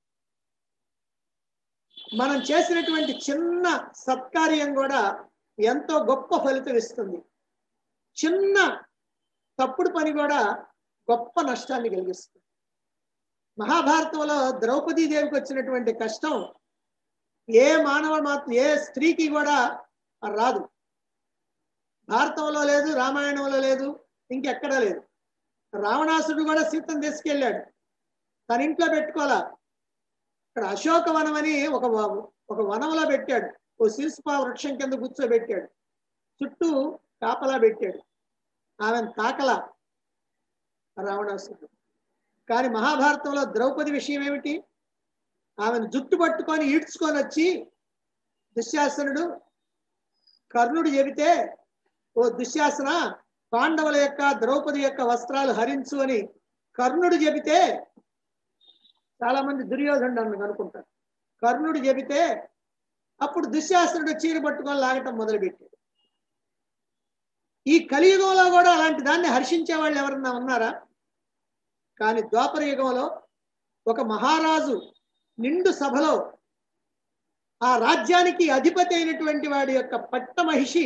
మనం చేసినటువంటి చిన్న సత్కార్యం కూడా ఎంతో గొప్ప ఫలితం ఇస్తుంది చిన్న తప్పుడు పని కూడా గొప్ప నష్టాన్ని కలిగిస్తుంది మహాభారతంలో ద్రౌపదీ దేవికి వచ్చినటువంటి కష్టం ఏ మానవ మాత్రం ఏ స్త్రీకి కూడా రాదు భారతంలో లేదు రామాయణంలో లేదు ఇంకెక్కడా లేదు రావణాసుడు కూడా సీతను తీసుకెళ్ళాడు తన ఇంట్లో పెట్టుకోవాలా ఇక్కడ అశోక వనం అని ఒక వ- ఒక వనంలో పెట్టాడు ఓ శిల్ప వృక్షం కింద కూర్చోబెట్టాడు చుట్టూ కాపలా పెట్టాడు ఆమెను తాకలా రావణాసుడు కానీ మహాభారతంలో ద్రౌపది విషయం ఏమిటి ఆమెను జుట్టు పట్టుకొని ఈడ్చుకొని వచ్చి దుశ్శాసనుడు కర్ణుడు చెబితే ఓ దుశ్శాసన పాండవుల యొక్క ద్రౌపది యొక్క వస్త్రాలు హరించు అని కర్ణుడు చెబితే చాలా మంది దుర్యోధనుడు అన్న అనుకుంటారు కర్ణుడు చెబితే అప్పుడు దుశ్శాసనుడు చీర పట్టుకొని లాగటం మొదలుపెట్టాడు ఈ కలియుగంలో కూడా అలాంటి దాన్ని హర్షించే వాళ్ళు ఎవరన్నా ఉన్నారా కానీ ద్వాపర యుగంలో ఒక మహారాజు నిండు సభలో ఆ రాజ్యానికి అధిపతి అయినటువంటి వాడి యొక్క పట్టమహిషి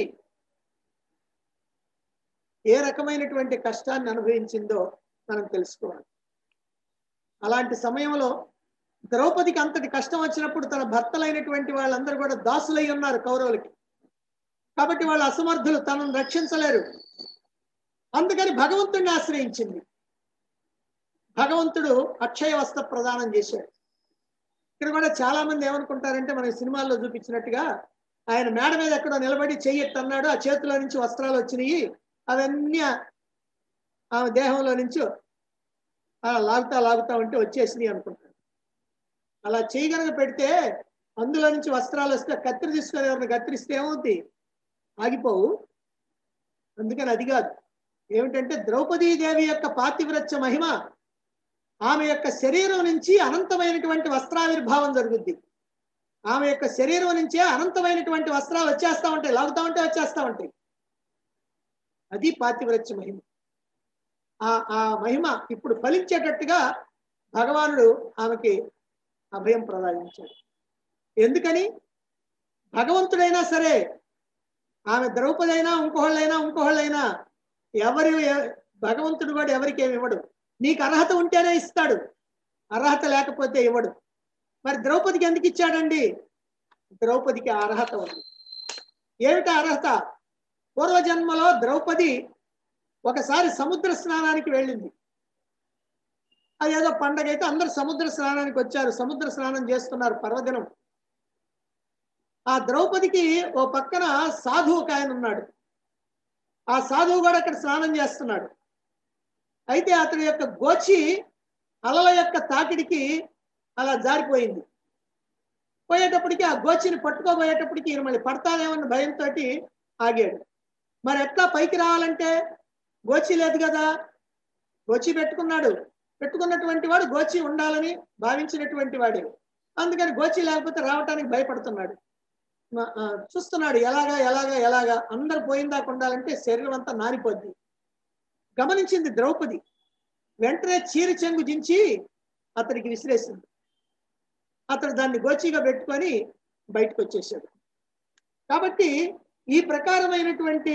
ఏ రకమైనటువంటి కష్టాన్ని అనుభవించిందో మనం తెలుసుకోవాలి అలాంటి సమయంలో ద్రౌపదికి అంతటి కష్టం వచ్చినప్పుడు తన భర్తలైనటువంటి వాళ్ళందరూ కూడా దాసులై ఉన్నారు కౌరవులకి కాబట్టి వాళ్ళు అసమర్థులు తనను రక్షించలేరు అందుకని భగవంతుడిని ఆశ్రయించింది భగవంతుడు అక్షయ వస్త్ర ప్రదానం చేశాడు ఇక్కడ కూడా చాలా మంది ఏమనుకుంటారంటే మన సినిమాల్లో చూపించినట్టుగా ఆయన మేడ మీద ఎక్కడో నిలబడి చెయ్యట్టు అన్నాడు ఆ చేతిలో నుంచి వస్త్రాలు వచ్చినాయి అవన్నీ ఆమె దేహంలో నుంచి అలా లాగుతా లాగుతా ఉంటే వచ్చేసినాయి అనుకుంటారు అలా చేయగనక పెడితే అందులో నుంచి వస్త్రాలు వస్తే కత్తిరి తీసుకొని ఎవరిని కత్తిరిస్తే ఏమవుతుంది ఆగిపోవు అందుకని అది కాదు ఏమిటంటే ద్రౌపదీదేవి యొక్క పాతివ్రత్య మహిమ ఆమె యొక్క శరీరం నుంచి అనంతమైనటువంటి వస్త్రావిర్భావం జరుగుద్ది ఆమె యొక్క శరీరం నుంచే అనంతమైనటువంటి వస్త్రాలు వచ్చేస్తా ఉంటాయి లాగుతా ఉంటే వచ్చేస్తా ఉంటాయి అది పాతివ్రత్య మహిమ ఆ ఆ మహిమ ఇప్పుడు ఫలించేటట్టుగా భగవానుడు ఆమెకి అభయం ప్రదానించాడు ఎందుకని భగవంతుడైనా సరే ఆమె ద్రౌపది అయినా ఇంకోళ్ళైనా ఇంకోళ్ళైనా ఎవరి భగవంతుడు కూడా ఎవరికి ఏమి ఇవ్వడు నీకు అర్హత ఉంటేనే ఇస్తాడు అర్హత లేకపోతే ఇవ్వడు మరి ద్రౌపదికి ఎందుకు ఇచ్చాడండి ద్రౌపదికి ఆ అర్హత ఉంది ఏమిటా అర్హత పూర్వజన్మలో ద్రౌపది ఒకసారి సముద్ర స్నానానికి వెళ్ళింది అదేదో పండగ అయితే అందరు సముద్ర స్నానానికి వచ్చారు సముద్ర స్నానం చేస్తున్నారు పర్వదినం ఆ ద్రౌపదికి ఓ పక్కన సాధువు ఒక ఆయన ఉన్నాడు ఆ సాధువు కూడా అక్కడ స్నానం చేస్తున్నాడు అయితే అతని యొక్క గోచి అలల యొక్క తాకిడికి అలా జారిపోయింది పోయేటప్పటికి ఆ గోచిని పట్టుకోబోయేటప్పటికి ఈయన మళ్ళీ పడతానేమన్న భయంతో ఆగాడు మరి ఎట్లా పైకి రావాలంటే గోచి లేదు కదా గోచి పెట్టుకున్నాడు పెట్టుకున్నటువంటి వాడు గోచి ఉండాలని భావించినటువంటి వాడే అందుకని గోచి లేకపోతే రావటానికి భయపడుతున్నాడు మ- ఆ, చూస్తున్నాడు ఎలాగా ఎలాగా ఎలాగా అందరు పోయిందాకా ఉండాలంటే శరీరం అంతా నారిపోద్ది గమనించింది ద్రౌపది వెంటనే చీరి చెంగు దించి అతనికి విసిరేసింది అతడు దాన్ని గోచిగా పెట్టుకొని బయటకు వచ్చేసాడు కాబట్టి ఈ ప్రకారమైనటువంటి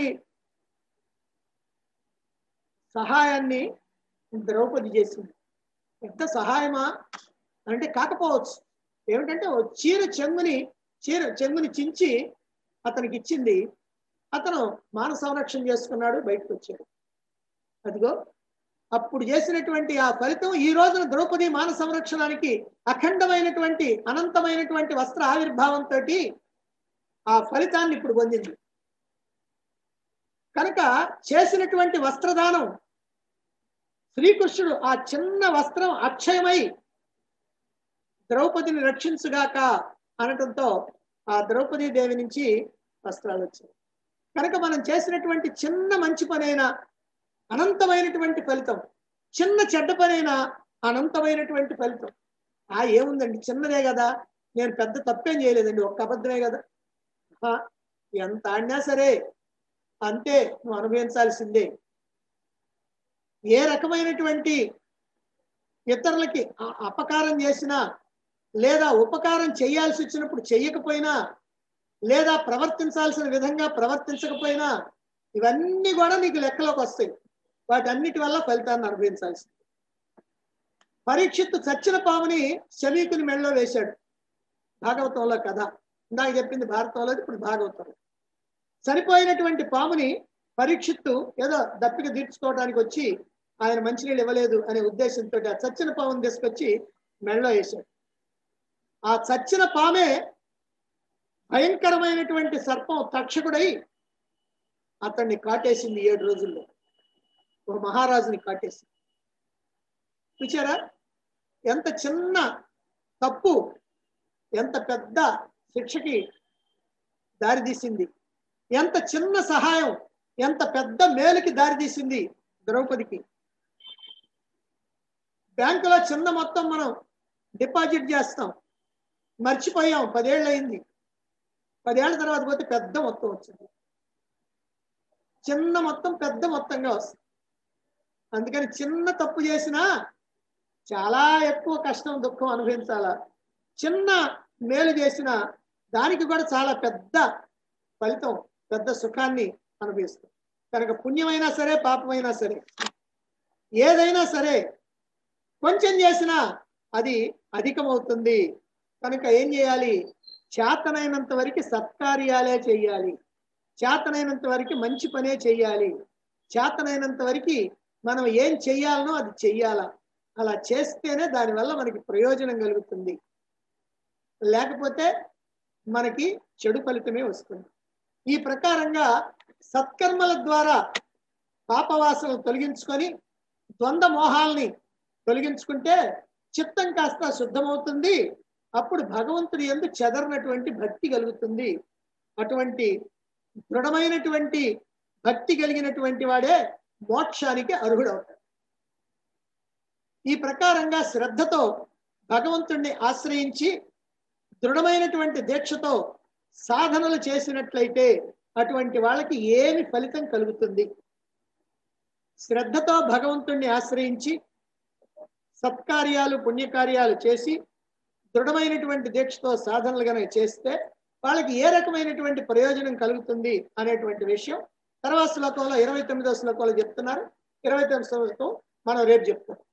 సహాయాన్ని ద్రౌపది చేసింది పెద్ద సహాయమా అంటే కాకపోవచ్చు ఏమిటంటే ఓ చీర చెంగుని చీర చెంగుని చించి అతనికి ఇచ్చింది అతను మాన సంరక్షణ చేసుకున్నాడు బయటకు వచ్చాడు అదిగో అప్పుడు చేసినటువంటి ఆ ఫలితం ఈ రోజున ద్రౌపది మాన సంరక్షణానికి అఖండమైనటువంటి అనంతమైనటువంటి వస్త్ర ఆవిర్భావంతో ఆ ఫలితాన్ని ఇప్పుడు పొందింది కనుక చేసినటువంటి వస్త్రదానం శ్రీకృష్ణుడు ఆ చిన్న వస్త్రం అక్షయమై ద్రౌపదిని రక్షించుగాక అనటంతో ఆ ద్రౌపదీ దేవి నుంచి వస్త్రాలు వచ్చాయి కనుక మనం చేసినటువంటి చిన్న మంచి పనైనా అనంతమైనటువంటి ఫలితం చిన్న చెడ్డ పనైనా అనంతమైనటువంటి ఫలితం ఆ ఏముందండి చిన్నదే కదా నేను పెద్ద తప్పేం చేయలేదండి ఒక్క అబద్ధమే కదా ఆ, ఎంత ఆడినా సరే అంతే నువ్వు అనుభవించాల్సిందే ఏ రకమైనటువంటి ఇతరులకి అ- అపకారం చేసినా లేదా ఉపకారం చేయాల్సి వచ్చినప్పుడు చెయ్యకపోయినా లేదా ప్రవర్తించాల్సిన విధంగా ప్రవర్తించకపోయినా ఇవన్నీ కూడా నీకు లెక్కలోకి వస్తాయి వాటన్నిటి వల్ల ఫలితాన్ని అనుభవించాల్సింది పరీక్షిత్తు చచ్చిన పాముని శమీకుని మెళ్ళలో వేశాడు భాగవతంలో కథ ఇందాక చెప్పింది భారతంలో ఇప్పుడు భాగవతంలో చనిపోయినటువంటి పాముని పరీక్షిత్తు ఏదో దప్పిక తీర్చుకోవడానికి వచ్చి ఆయన మంచినీళ్ళు ఇవ్వలేదు అనే ఉద్దేశంతో ఆ చచ్చిన పాముని తీసుకొచ్చి మెళ్ళలో వేశాడు ఆ చచ్చిన పామే భయంకరమైనటువంటి సర్పం తక్షకుడై అతన్ని కాటేసింది ఏడు రోజుల్లో ఒక మహారాజుని కాటేసింది చూచారా ఎంత చిన్న తప్పు ఎంత పెద్ద శిక్షకి దారితీసింది ఎంత చిన్న సహాయం ఎంత పెద్ద మేలుకి దారితీసింది ద్రౌపదికి బ్యాంకులో చిన్న మొత్తం మనం డిపాజిట్ చేస్తాం మర్చిపోయాం పదేళ్ళు అయింది పదేళ్ల తర్వాత పోతే పెద్ద మొత్తం వచ్చింది చిన్న మొత్తం పెద్ద మొత్తంగా వస్తుంది అందుకని చిన్న తప్పు చేసినా చాలా ఎక్కువ కష్టం దుఃఖం అనుభవించాలా చిన్న మేలు చేసిన దానికి కూడా చాలా పెద్ద ఫలితం పెద్ద సుఖాన్ని అనుభవిస్తాం కనుక పుణ్యమైనా సరే పాపమైనా సరే ఏదైనా సరే కొంచెం చేసినా అది అధికమవుతుంది కనుక ఏం చేయాలి చేతనైనంత వరకు సత్కార్యాలే చేయాలి చేతనైనంత వరకు మంచి పనే చేయాలి చేతనైనంత వరకు మనం ఏం చెయ్యాలనో అది చెయ్యాలా అలా చేస్తేనే దానివల్ల మనకి ప్రయోజనం కలుగుతుంది లేకపోతే మనకి చెడు ఫలితమే వస్తుంది ఈ ప్రకారంగా సత్కర్మల ద్వారా పాపవాసనలు తొలగించుకొని ద్వంద్వ మోహాల్ని తొలగించుకుంటే చిత్తం కాస్త శుద్ధమవుతుంది అప్పుడు భగవంతుడి ఎందు చెదరనటువంటి భక్తి కలుగుతుంది అటువంటి దృఢమైనటువంటి భక్తి కలిగినటువంటి వాడే మోక్షానికి అర్హుడవుతాడు ఈ ప్రకారంగా శ్రద్ధతో భగవంతుణ్ణి ఆశ్రయించి దృఢమైనటువంటి దీక్షతో సాధనలు చేసినట్లయితే అటువంటి వాళ్ళకి ఏమి ఫలితం కలుగుతుంది శ్రద్ధతో భగవంతుణ్ణి ఆశ్రయించి సత్కార్యాలు పుణ్యకార్యాలు చేసి దృఢమైనటువంటి దీక్షతో సాధనలు కనుక చేస్తే వాళ్ళకి ఏ రకమైనటువంటి ప్రయోజనం కలుగుతుంది అనేటువంటి విషయం తర్వాత శ్లోకంలో ఇరవై తొమ్మిదో శ్లోకంలో చెప్తున్నారు ఇరవై తొమ్మిదో శ్లోకం మనం రేపు చెప్తాం